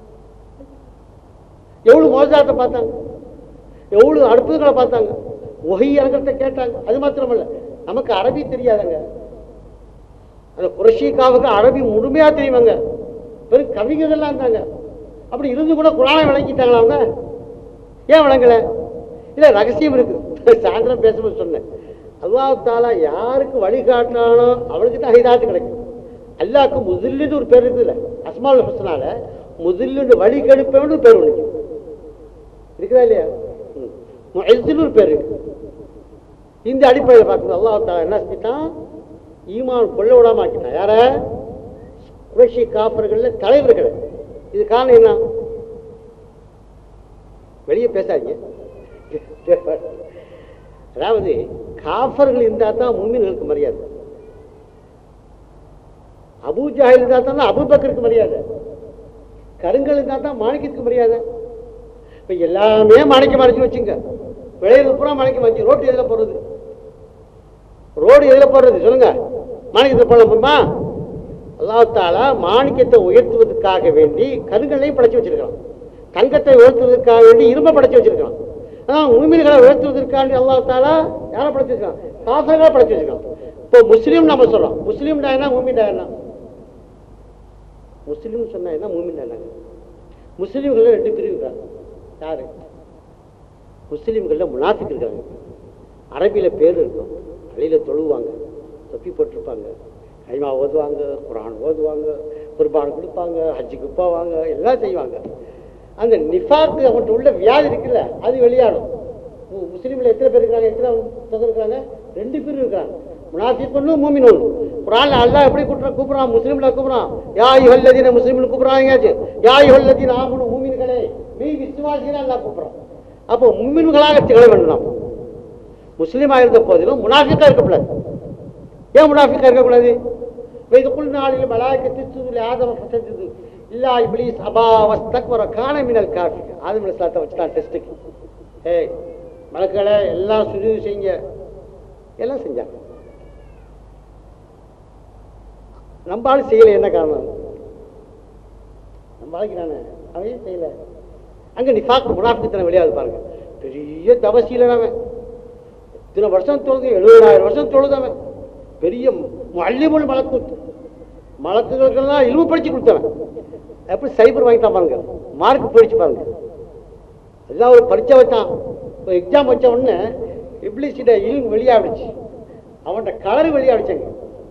எவ்வளவு மோசாத்தை பார்த்தாங்க எவ்வளவு அற்புதங்களை பார்த்தாங்க ஒகை இறங்கத்தை கேட்டாங்க அது மாத்திரமல்ல நமக்கு அரபி தெரியாதுங்க அந்த குரஷிக்காவுக்கு அரபி முழுமையா தெரியுமாங்க பெரும் கவிஞர்கள்லாம் இருந்தாங்க அப்படி இருந்து கூட குரானை விளங்கிட்டாங்களா அவங்க ஏன் விளங்கல இல்ல ரகசியம் இருக்கு சாயந்தரம் பேசும்போது சொன்னேன் அல்லாஹ் தாலா யாருக்கு வழிகாட்டினானோ அவனுக்கு தான் ஹிதாத்து கிடைக்கும் அல்லாஹ்க்கு முதில்லுன்னு ஒரு பேர் இருக்குதுல்ல அஸ்மால் ஹுஸ்னால முதில்லுன்னு வழி கெடுப்பவனு பேர் ஒன்று இருக்குதா இல்லையா ம். முஅஸ்ஸின்னு ஒரு பேர் இருக்கு இந்த அடிப்படையில் பார்க்கணும் அல்லாஹ் தாலா என்ன செஞ்சிட்டான் ஈமான் கொள்ள விடாம ஆக்கிட்டான் யார குறைஷி காப்பர்கள்ல தலைவர்கள் இது காரணம் என்ன வெளியே பேசாதீங்க அதாவது காஃபர்கள் இருந்தால் தான் மும்மின்களுக்கு மரியாதை அபூஜாஹில் இருந்தால் தான் அபுபக்கருக்கு மரியாதை கருங்கல் இருந்தால் தான் மாணிக்கத்துக்கு மரியாதை இப்போ எல்லாமே மாணிக்க மறைச்சு வச்சுங்க விளையிறது பூரா மாணிக்க மறைச்சு ரோட்டு எதில் போடுறது ரோடு எதில் போடுறது சொல்லுங்க மாணிக்கத்தில் போடலாமா அல்லாஹாலா மாணிக்கத்தை உயர்த்துவதற்காக வேண்டி கருங்கல்லையும் படைச்சு வச்சிருக்கான் தங்கத்தை உயர்த்துவதற்காக வேண்டி இரும்பை படைச்சு வச்சிருக்கான் ஆனால் உண்மைகளை உயர்த்துவதற்காக அல்லாஹாலா யாரை படைச்சு வச்சிருக்கான் காசர்களை படைச்சு வச்சிருக்கான் இப்போ முஸ்லீம் நம்ம சொல்றோம் முஸ்லீம்டா என்ன மூமின்டா என்ன முஸ்லீம் சொன்னா என்ன மூமின்டா என்னங்க முஸ்லீம்கள் ரெண்டு பிரிவு இருக்காங்க யாரு முஸ்லீம்களில் முனாஃபிக் இருக்காங்க அரபியில் பேர் இருக்கும் அழியில் தொழுவாங்க தொப்பி போட்டிருப்பாங்க கைமா ஓதுவாங்க குரான் ஓதுவாங்க குர்பான் கொடுப்பாங்க ஹஜ்ஜுக்கு போவாங்க எல்லாம் செய்வாங்க அந்த நிஃபாக்கு அவங்கள்ட்ட உள்ள வியாதி இருக்குல்ல அது வெளியாடும் மு- முஸ்லீம்ல எத்தனை பேர் இருக்காங்க எத்தனை தொகை இருக்கிறாங்க ரெண்டு பேர் இருக்காங்க முனாஃபிக் ஒன்று மூமின் ஒன்று குரான்ல அல்லாஹ் எப்படி கூப்பிட்றான் கூப்பிட்றான் முஸ்லீம்ல கூப்பிட்றான் யாய் ஹல்லதீன முஸ்லீம்னு கூப்பிட்றாங்க யாய் ஹல்லதீன ஆமனு மூமின்களே மெய் விசுவாசிகளை அல்லாஹ் கூப்பிட்றான் அப்போ மும்மின்களாக திகழ வேண்டும் நாம் முஸ்லீமாக இருந்த போதிலும் முனாஃபிக்கா இருக்கக்கூடாது ஏன் முனாஃபிக்கா இருக்கக்கூடாது வைது குல் நாளில் மலாய்க்கத்து சூரிய ஆதம ஃபசஜது இல்லா இப்ளீஸ் அபா வஸ்தக்வர காண மினல் காஃபி ஆதம் அலைஹிஸ்ஸலாத்தை வச்சுட்டான் டெஸ்ட்டுக்கு ஏய் மலக்களை எல்லாம் சுஜூது செய்யுங்க எல்லாம் செஞ்சாங்க நம்ம ஆளு செய்யல என்ன காரணம் நம்ம ஆளுக்கு நானே அவன் செய்யல அங்க நிஃபாக் முனாஃபித்தனை வெளியாது பாருங்க பெரிய தவசீல அவன் இத்தனை வருஷம் தொழுது எழுபதாயிரம் வருஷம் தொழுதவன் பெரிய மல்லிமொழி மலக்கு மலக்குகளுக்கெல்லாம் இழிவு படிச்சு கொடுத்தவன் எப்படி சைபர் வாங்கிட்டான் பாருங்க மார்க் போயிடுச்சு பாருங்க எல்லாம் ஒரு பரீட்சை வச்சான் ஒரு எக்ஸாம் வச்ச உடனே இப்ளிசிட இல்மு வெளியாகிடுச்சு அவன்கிட்ட கலர் வெளியாகிடுச்சாங்க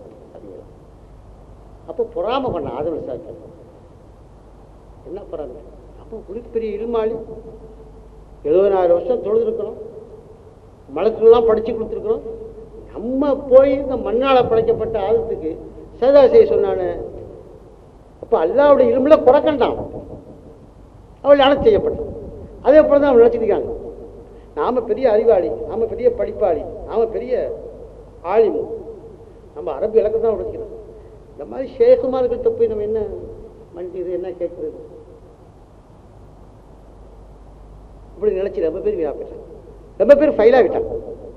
அப்போ பொறாம பண்ண ஆதவ சார் என்ன பொறாம அப்போ ஒரு பெரிய இல்மாளி எழுபதாயிரம் வருஷம் தொழுதுருக்கிறோம் மலக்குலாம் படிச்சு கொடுத்துருக்குறோம் நம்ம போய் இந்த மண்ணால் படைக்கப்பட்ட ஆதத்துக்கு சதா செய்ய சொன்னானே அப்போ அல்லாவுடைய இரும்பில் குறைக்கண்டான் அவள் அணை செய்யப்பட்டான் அதே போல தான் அவன் நினச்சிருக்காங்க நாம பெரிய அறிவாளி நாம பெரிய படிப்பாளி நாம பெரிய ஆலிமு நம்ம அரபு இலக்கம் தான் உடைக்கிறோம் இந்த மாதிரி ஷேகுமார்கிட்ட போய் நம்ம என்ன மண்டி இது என்ன கேட்குறது இப்படி நினைச்சு ரொம்ப பேர் வீணா போயிட்டாங்க ரொம்ப பேர் ஃபைல் ஆகிட்டாங்க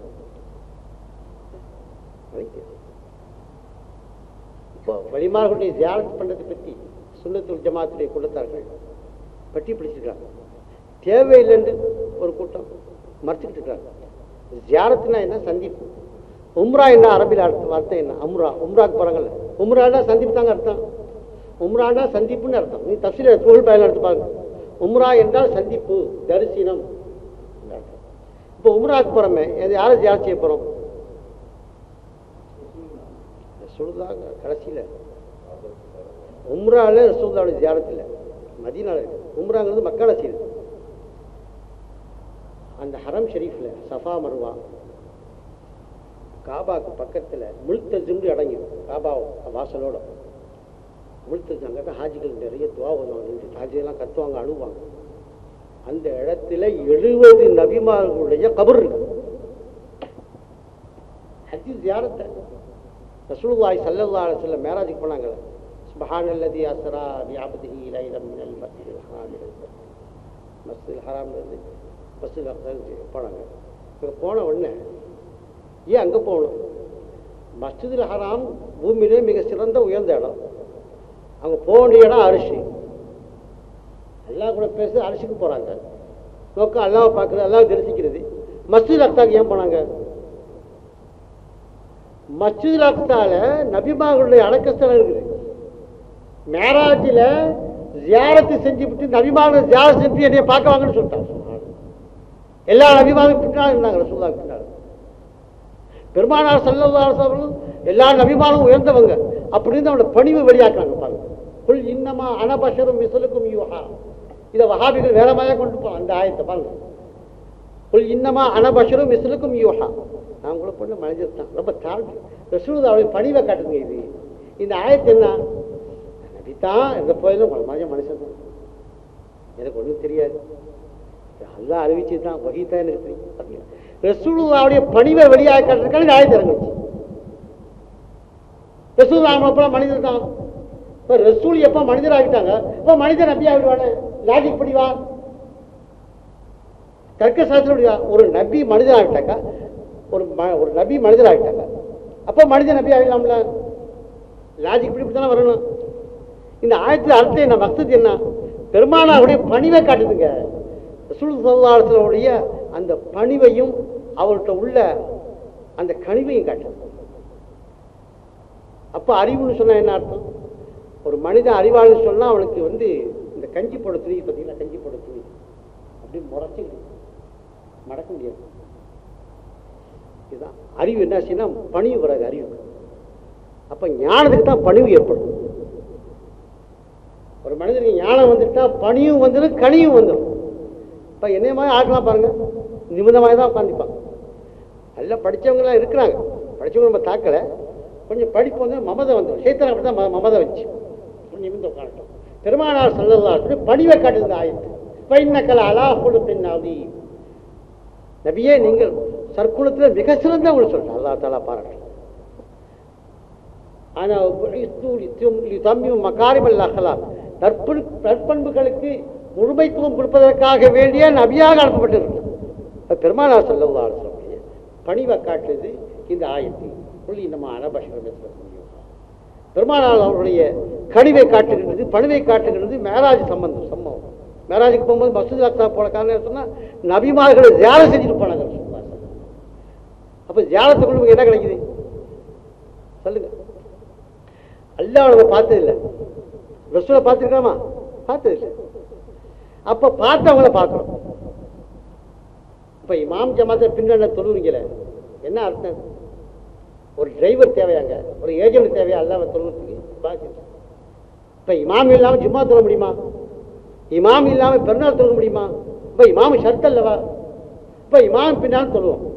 இப்போ வழிமார்களுடைய தியானத்து பண்ணதை பற்றி சுண்ணத்துல் ஜமாத்துடைய குலத்தார்கள் பட்டி பிடிச்சிருக்காங்க தேவையில்லைன்னு ஒரு கூட்டம் மறைச்சிக்கிட்டு இருக்காங்க ஜியாரத்துனா என்ன சந்திப்பு உம்ரா என்ன அரபில் அர்த்தம் அர்த்தம் என்ன உம்ரா உம்ராக்கு போகிறாங்கல்ல உம்ரானா சந்திப்பு தாங்க அர்த்தம் உம்ரானா சந்திப்புன்னு அர்த்தம் நீ தப்சீல தொழில் பயன் எடுத்து பாருங்க உம்ரா என்றால் சந்திப்பு தரிசனம் இப்போ உம்ராக்கு போகிறோமே அது யாரை ஜியாரம் செய்ய போகிறோம் சொல்லுதாங்க கடைசியில் உம்ரால ரசூல்லாவுடைய ஜியாரத் இல்லை மதீனால இருக்கு உம்ராங்கிறது மக்களை செய்யுது அந்த ஹரம் ஷெரீஃபில் சஃபா மருவா காபாக்கு பக்கத்தில் முழுத்தஜும்னு அடங்கிடும் காபா வாசலோட முழுத்தஜு அங்கே தான் ஹாஜிகள் நிறைய துவா வருவாங்க ஹாஜியெல்லாம் கத்துவாங்க அழுவாங்க அந்த இடத்துல எழுபது நபிமார்களுடைய கபர் இருக்கு ஹஜ்ஜி ஜியாரத்தை ரசூலுல்லாஹி ஸல்லல்லாஹு அலைஹி வஸல்லம் மேராஜுக்கு போனாங்கல்ல சுப்ஹானல்லதி அஸ்ரா பிஅப்திஹி லைலம் மினல் மஸ்ஜிதில் ஹராம் மஸ்ஜிதில் ஹராம் இருந்து மஸ்ஜிதில் அக்ஸாவுக்கு போனாங்க இங்கே போன உடனே ஏன் அங்கே போகணும் மஸ்ஜிதில் ஹராம் பூமியிலே மிக சிறந்த உயர்ந்த இடம் அங்கே போக வேண்டிய இடம் அரிசி எல்லாம் கூட பேச அரிசிக்கு போகிறாங்க நோக்கம் அல்லாவை பார்க்குறது அல்லாவை தரிசிக்கிறது மஸ்ஜித் அக்ஸாக்கு ஏன் போனாங்க மஸ்ஜித் அக்ஸால நபிமார்களுடைய அடக்கஸ்தலம் இருக்குது மேராஜில் ஜியாரத்து செஞ்சு விட்டு நபிமார்கள் ஜியாரத் செஞ்சு என்னைய பார்க்க வாங்கன்னு சொல்லிட்டாங்க எல்லா நபிமாரும் பின்னால் இருந்தாங்க ரசூல்லா பின்னால் பெருமானார் சல்லல்லாஹு எல்லா நபிமாரும் உயர்ந்தவங்க அப்படின்னு அவனோட பணிவு வெளியாக்குறாங்க பாருங்க புல் இன்னமா அனபஷரும் மிசலுக்கும் யூஹா இதை வஹாபிகள் வேற மாதிரியா கொண்டு போகலாம் அந்த ஆயத்தை பாருங்க புல் இன்னமா அனபஷரும் மிசலுக்கும் யூஹா நான் கூட பொண்ணு மனிதர் தான் ரொம்ப தாழ்வு ரசூலுல்லாவுடைய பணிவை காட்டுங்க இது இந்த ஆயத்து என்ன நபி தான் எங்க போயிலும் உங்களை மாதிரி மனுஷன் தான் எனக்கு ஒன்றும் தெரியாது அல்லாஹ் அறிவிச்சு தான் வகி தான் எனக்கு தெரியும் ரசூலுல்லாவுடைய பணிவை வெளியாக காட்டுறதுக்காக இந்த ஆயத்து இறங்குச்சு ரசூல் ஆகப்பெல்லாம் மனிதர் தான் இப்போ ரசூல் எப்போ மனிதர் ஆகிட்டாங்க இப்போ மனிதன் நபி ஆகிடுவானே லாஜிக் படிவா தர்க்க சாஸ்திரப்படிவா ஒரு நபி மனிதன் ஆகிட்டாக்கா ஒரு ம ஒரு நபி மனிதர் ஆகிட்டாங்க அப்போ மனிதன் நபி ஆகிடலாம்ல லாஜிக் இப்படி தானே வரணும் இந்த ஆயத்தில் அர்த்தம் என்ன மக்சது என்ன பெருமானாருடைய பணிவை காட்டுதுங்க ரசூல் சல்லாசனுடைய அந்த பணிவையும் அவர்கிட்ட உள்ள அந்த கனிவையும் காட்டுது அப்போ அறிவுன்னு சொன்னா என்ன அர்த்தம் ஒரு மனிதன் அறிவாளின்னு சொன்னா அவனுக்கு வந்து இந்த கஞ்சி போட துணி பார்த்தீங்களா கஞ்சி போட துணி அப்படி முறைச்சி மடக்க முடியாது இதுதான் அறிவு என்ன ஆச்சுன்னா பணிவு வராது அறிவு அப்ப ஞானத்துக்கு தான் பணிவு ஏற்படும் ஒரு மனிதனுக்கு ஞானம் வந்துட்டா பணியும் வந்துடும் கனியும் வந்துடும் இப்போ என்னைய மாதிரி ஆக்கலாம் பாருங்க நிமிதமாக தான் உட்காந்துப்பாங்க நல்லா படித்தவங்களாம் இருக்கிறாங்க படித்தவங்க நம்ம தாக்கலை கொஞ்சம் படிப்பு வந்து மமதை வந்துடும் சேத்தனை அப்படி தான் மமதை வச்சு நிமிந்து உட்காந்துட்டோம் பெருமானார் சொல்லலாம் பணிவை காட்டுது ஆயத்து பைன்னக்கல அலா கொடுப்பின் அதி நபியே நீங்கள் சற்குணத்தில் மிக சிறந்த உங்களுக்கு சொல்றேன் அல்லா தாலா பாராட்டு ஆனால் தம்பி மகாரிமல் அகலாம் நற்பண் நற்பண்புகளுக்கு முழுமைத்துவம் கொடுப்பதற்காக வேண்டிய நபியாக அனுப்பப்பட்டிருக்கிறார் பெருமானார் சொல்லா பணிவை காட்டுது இந்த ஆயத்து புள்ளி நம்ம அனபஷம் பெருமானார் அவருடைய கனிவை காட்டுகின்றது பணிவை காட்டுகின்றது மேராஜ் சம்பந்தம் சம்பவம் மேராஜுக்கு போகும்போது மசூத் அக்ஸா போன காரணம் சொன்னால் நபிமார்களை தியானம் செஞ்சுட்டு போனாங்க அப்போ தியானத்துக்குள்ள என்ன கிடைக்குது சொல்லுங்க அல்லாஹ் நம்ம பார்த்ததில்லை ரசூலை பார்த்துருக்காமா பார்த்ததில்லை அப்போ பார்த்தவங்கள பார்க்கணும் இப்போ இமாம் ஜமாத்தை பின்னண தொழுவீங்கள என்ன அர்த்தம் ஒரு டிரைவர் தேவையாங்க ஒரு ஏஜென்ட் தேவையா அல்லாம தொழுகிறதுக்கு இப்போ இமாம் இல்லாமல் ஜும்மா தொழ முடியுமா இமாம் இல்லாமல் பெருநாள் தொழ முடியுமா இப்போ இமாம் ஷர்த் அல்லவா இப்போ இமாம் பின்னால் தொழுவோம்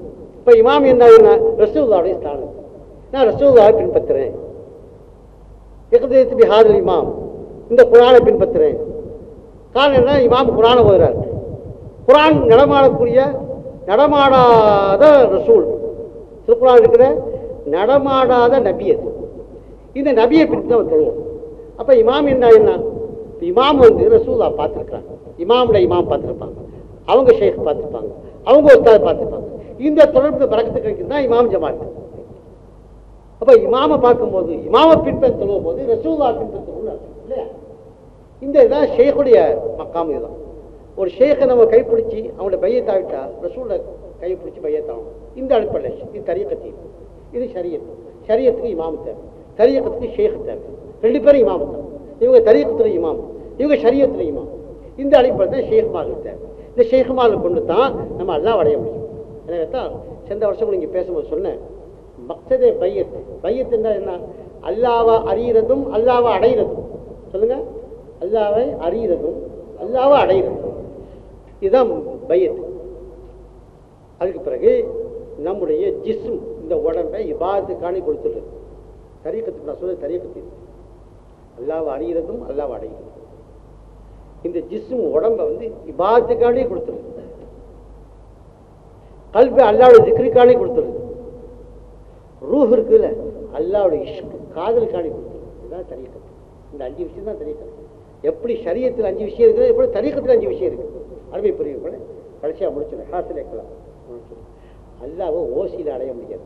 இப்ப இமாம் என்ன என்ன ரசூல்லாவுடைய ஸ்தானம் நான் ரசூல்லாவை பின்பற்றுறேன் எகதேத்து பிஹாரில் இமாம் இந்த குரானை பின்பற்றுறேன் காரணம் என்ன இமாம் குரானை ஓதுறார் குரான் நடமாடக்கூடிய நடமாடாத ரசூல் திருக்குறான் இருக்கிற நடமாடாத நபி அது இந்த நபியை பிடித்து தான் தொழுவோம் அப்ப இமாம் என்ன என்ன இப்ப இமாம் வந்து ரசூலா பார்த்துருக்காங்க இமாம்ல இமாம் பார்த்துருப்பாங்க அவங்க ஷேக் பார்த்துருப்பாங்க அவங்க ஒருத்தாது பார்த்துருப்பாங்க இந்த தொடர்பு பறக்கத்து கிடைக்கும் தான் இமாம் ஜமாத் அப்ப இமாமை பார்க்கும்போது இமாமை பின்பற்ற தொழுவும் போது ரசூலா பின்பற்றணும் இல்லையா இந்த இதான் ஷேக்குடைய மக்காம் இதுதான் ஒரு ஷேக்கை நம்ம கைப்பிடிச்சி அவங்களோட பையத்தாவிட்டா ரசூலை கை பிடிச்சி பையத்தாகணும் இந்த அடிப்படையில் இது தரியக்கத்தி இது ஷரியத் ஷரியத்துக்கு இமாம் தேவை தரியக்கத்துக்கு ஷேக் தேவை ரெண்டு பேரும் இமாம் தான் இவங்க தரியக்கத்துல இமாம் இவங்க ஷரியத்துல இமாம் இந்த அடிப்படையில் தான் ஷேக் மார்கள் தேவை இந்த ஷேக் மார்கள் கொண்டு தான் நம்ம எல்லாம் அடைய முடியும் எனவே தான் சென்ற வருஷம் நீங்கள் பேசும்போது சொன்னேன் மக்சதே பையத் பையத் என்றால் என்ன அல்லாவை அறியறதும் அல்லாவை அடையிறதும் சொல்லுங்க அல்லாவை அறியறதும் அல்லாவை அடையிறதும் இதுதான் பையத் அதுக்கு பிறகு நம்முடைய ஜிஸ்ம் இந்த உடம்பை இபாதத்துக்காணி கொடுத்துடுறது தரியக்கத்து நான் சொல்ல தரியக்கத்து அல்லாவை அறியறதும் அல்லாவை அடையிறதும் இந்த ஜிஸ்ம் உடம்பை வந்து இபாதத்துக்காண்டி கொடுத்துருது கல்வி அல்லாவுடைய திக்ரிக்காண்டி கொடுத்துருது ரூஹ் இருக்குல்ல அல்லாவுடைய இஷ்கு காதலுக்காண்டி கொடுத்துருது இதுதான் தரியக்கத்து இந்த அஞ்சு விஷயம் தான் தரியக்கத்து எப்படி சரியத்தில் அஞ்சு விஷயம் இருக்குது எப்படி தரியக்கத்தில் அஞ்சு விஷயம் இருக்குது அருமை புரியும் கூட கடைசியாக முடிச்சிடும் ஹாசிலேக்கலாம் அல்லாவை ஓசியில் அடைய முடியாது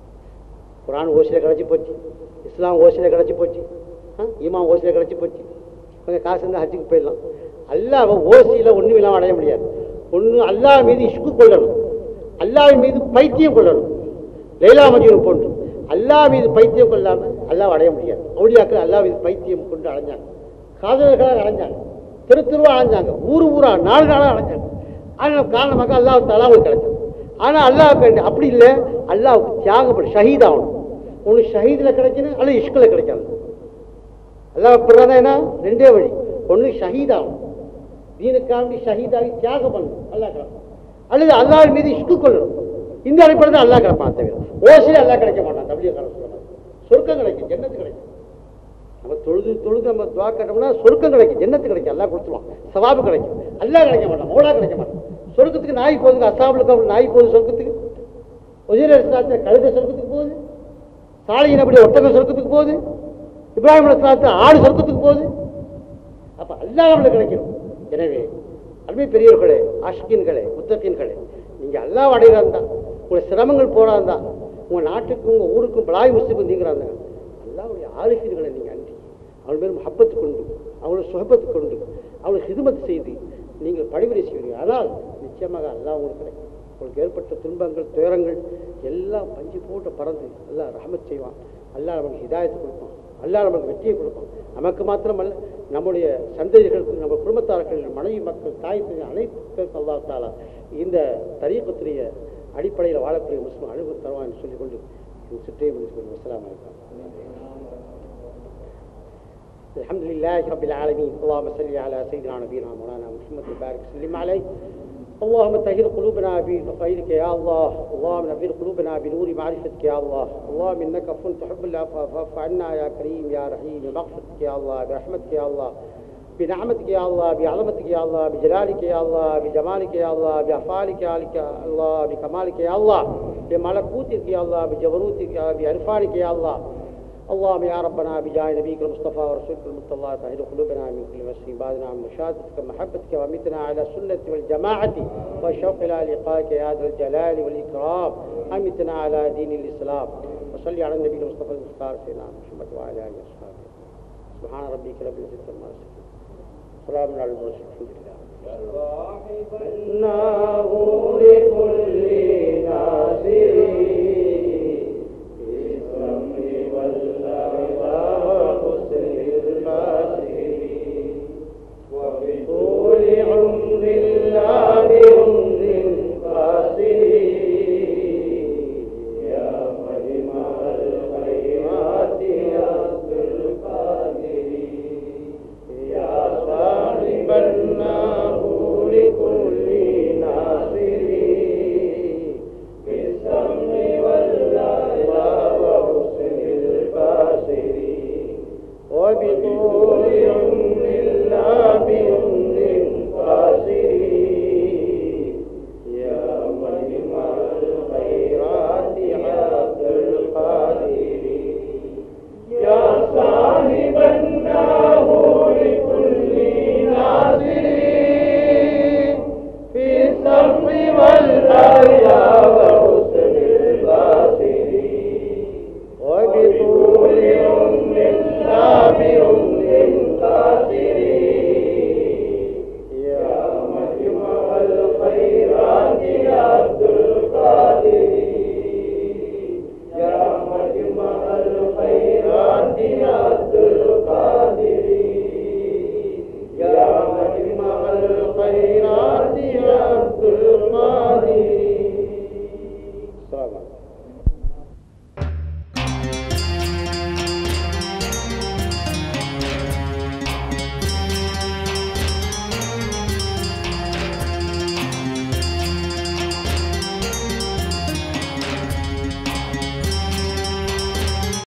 குரான் ஓசியில் கிடச்சி போச்சு இஸ்லாம் ஓசியில் கிடச்சி போச்சு ஆ, ஈமான் ஓசியில் கிடச்சி போச்சு கொஞ்சம் காசு இருந்தால் ஹஜ்ஜுக்கு போயிடலாம் அல்லாவை ஓசியில் ஒன்றும் இல்லாமல் அடைய முடியாது ஒன்று அல்லாஹ் மீது இஷ்கு கொள்ளணும் அல்லாஹ் மீது பைத்தியம் கொள்ளணும் லைலா மஜூர் போன்று அல்லாஹ் மீது பைத்தியம் கொள்ளாமல் அல்லாஹ் அடைய முடியாது அவுளியாக்கள் அல்லாஹ் மீது பைத்தியம் கொண்டு அடைஞ்சாங்க காதலர்களாக அடைஞ்சாங்க தெரு தெருவா அடைஞ்சாங்க ஊர் ஊரா நாலு நாளாக அடைஞ்சாங்க ஆனால் காரணமாக அல்லாஹ் தாலா அவங்களுக்கு கிடைச்சாங்க ஆனால் அல்லாஹ் அப்படி இல்லை அல்லாஹ்வுக்கு தியாகப்படும் ஷஹீத் ஆகணும் ஒன்று ஷஹீதில் கிடைக்கணும் அல்லது இஷ்கில் கிடைக்காது அல்லாஹ் அப்படின்னா என்ன ரெண்டே வழி ஒன்று ஷஹீத் ஆகணும் தீனுக்காண்டி ஷஹீதாகி தியாகம் பண்ணணும் அல்லாஹ் கிடப்பான் அல்லது அல்லாஹ் மீது இஷ்கு கொள்ளணும் இந்த அடிப்படையில் தான் அல்லாஹ் கிடப்பான் தவிர ஓசிலே அல்லாஹ் கிடைக்க மாட்டான் தமிழக சொல்லுவாங்க சொர்க்கம் கிடைக்கும் ஜன்னத்து கிடைக்கும் நம்ம தொழுது தொழுது நம்ம துவா கட்டோம்னா சொர்க்கம் கிடைக்கும் ஜன்னத்து கிடைக்கும் எல்லாம் கொடுத்துருவான் சவாபு கிடைக்கும் எல்லாம் கிடைக்க மாட்டான் மோடா கிடைக்க மாட்டான் சொர்க்கத்துக்கு நாய் போகுதுங்க அசாபுலுக்கு நாய் போகுது சொர்க்கத்துக்கு உஜிர இஸ்லாத்துல கழுத சொர்க்கத்துக்கு போகுது சாலையின் அப்படி ஒட்டகம் சொர்க்கத்துக்கு போகுது இப்ராஹிம் இஸ்லாத்துல ஆடு சொர்க்கத்துக்கு போகுது அப்ப அல்லாஹ் நம்மளுக்கு கிடைக்கணும் எனவே அருமை பெரியவர்களே ஆஷ்கின்களே முத்தக்கின்களே நீங்க அல்லாஹ் அடைகிறா இருந்தா உங்களை சிரமங்கள் போறா இருந்தா உங்க நாட்டுக்கும் உங்க ஊருக்கும் பலாய் முஸ்லிக்கும் நீங்கிறா இருந்தாங்க அல்லாவுடைய ஆளுகிறீர்களை நீங்க அன்றி அவள் மேலும் ஹப்பத்து கொண்டு அவளை சுகப்பத்து கொண்டு அவளை ஹிதுமத் செய்து நீங்கள் பணிவிடை செய்வீர்கள் ஆனால் நிச்சயமாக அல்லாஹ் உங்களுக்கு கிடைக்கும் உங்களுக்கு ஏற்பட்ட துன்பங்கள் துயரங்கள் எல்லாம் பஞ்சு போட்டு பறந்து அல்லாஹ் ரஹமத் செய்வான் அல்லாஹ் நமக்கு ஹிதாயத்தை கொடுப்பான் அல்லாஹ் நமக்கு வெற்றியை கொடுப்பான் நமக்கு மாத்திரமல்ல நம்முடைய சந்ததிகளுக்கு நம்ம குடும்பத்தார்கள் மனைவி மக்கள் தாய் தந்தை அனைத்து அல்லாஹ் தாலா இந்த தரியக்கத்துடைய அடிப்படையில் வாழக்கூடிய முஸ்லிம் அணுகு தருவான் என்று சொல்லிக்கொண்டு என் சுற்றே முடிச்சு அஸ்லாம் வலைக்கம் الحمد لله رب العالمين اللهم صل على سيدنا نبينا مولانا محمد وبارك وسلم عليه اللهم طهر قلوبنا بخيرك يا الله اللهم نبير قلوبنا بنور معرفتك يا الله اللهم انك عفو تحب العفو فاعف عنا يا كريم يا رحيم بمغفرتك يا الله برحمتك يا الله بنعمتك يا الله بعظمتك يا الله بجلالك يا الله بجمالك يا الله بأفعالك يا الله بكمالك يا الله بملكوتك يا الله بجبروتك يا بعرفانك يا الله اللهم يا ربنا بجاه نبيك المصطفى ورسولك المصطفى طهر قلوبنا من كل مسلم بعدنا عن مشاهدتك محبتك وامتنا على السنة والجماعة والشوق إلى لقائك يا ذا الجلال والإكرام أمتنا على دين الإسلام وصلي على النبي المصطفى المختار سيدنا محمد وعلى آله وصحبه سبحان ربك رب العزة عما يصفون سلام على المرسلين الحمد لله صاحبناه لكل ناصرين بالسمع والأرض وحسن البصير وبطول عمر الله بعمر قصير يا مجمع الخيرات يا عبد القادر يا صاحب النار لكل ناصر بالسمع وبطول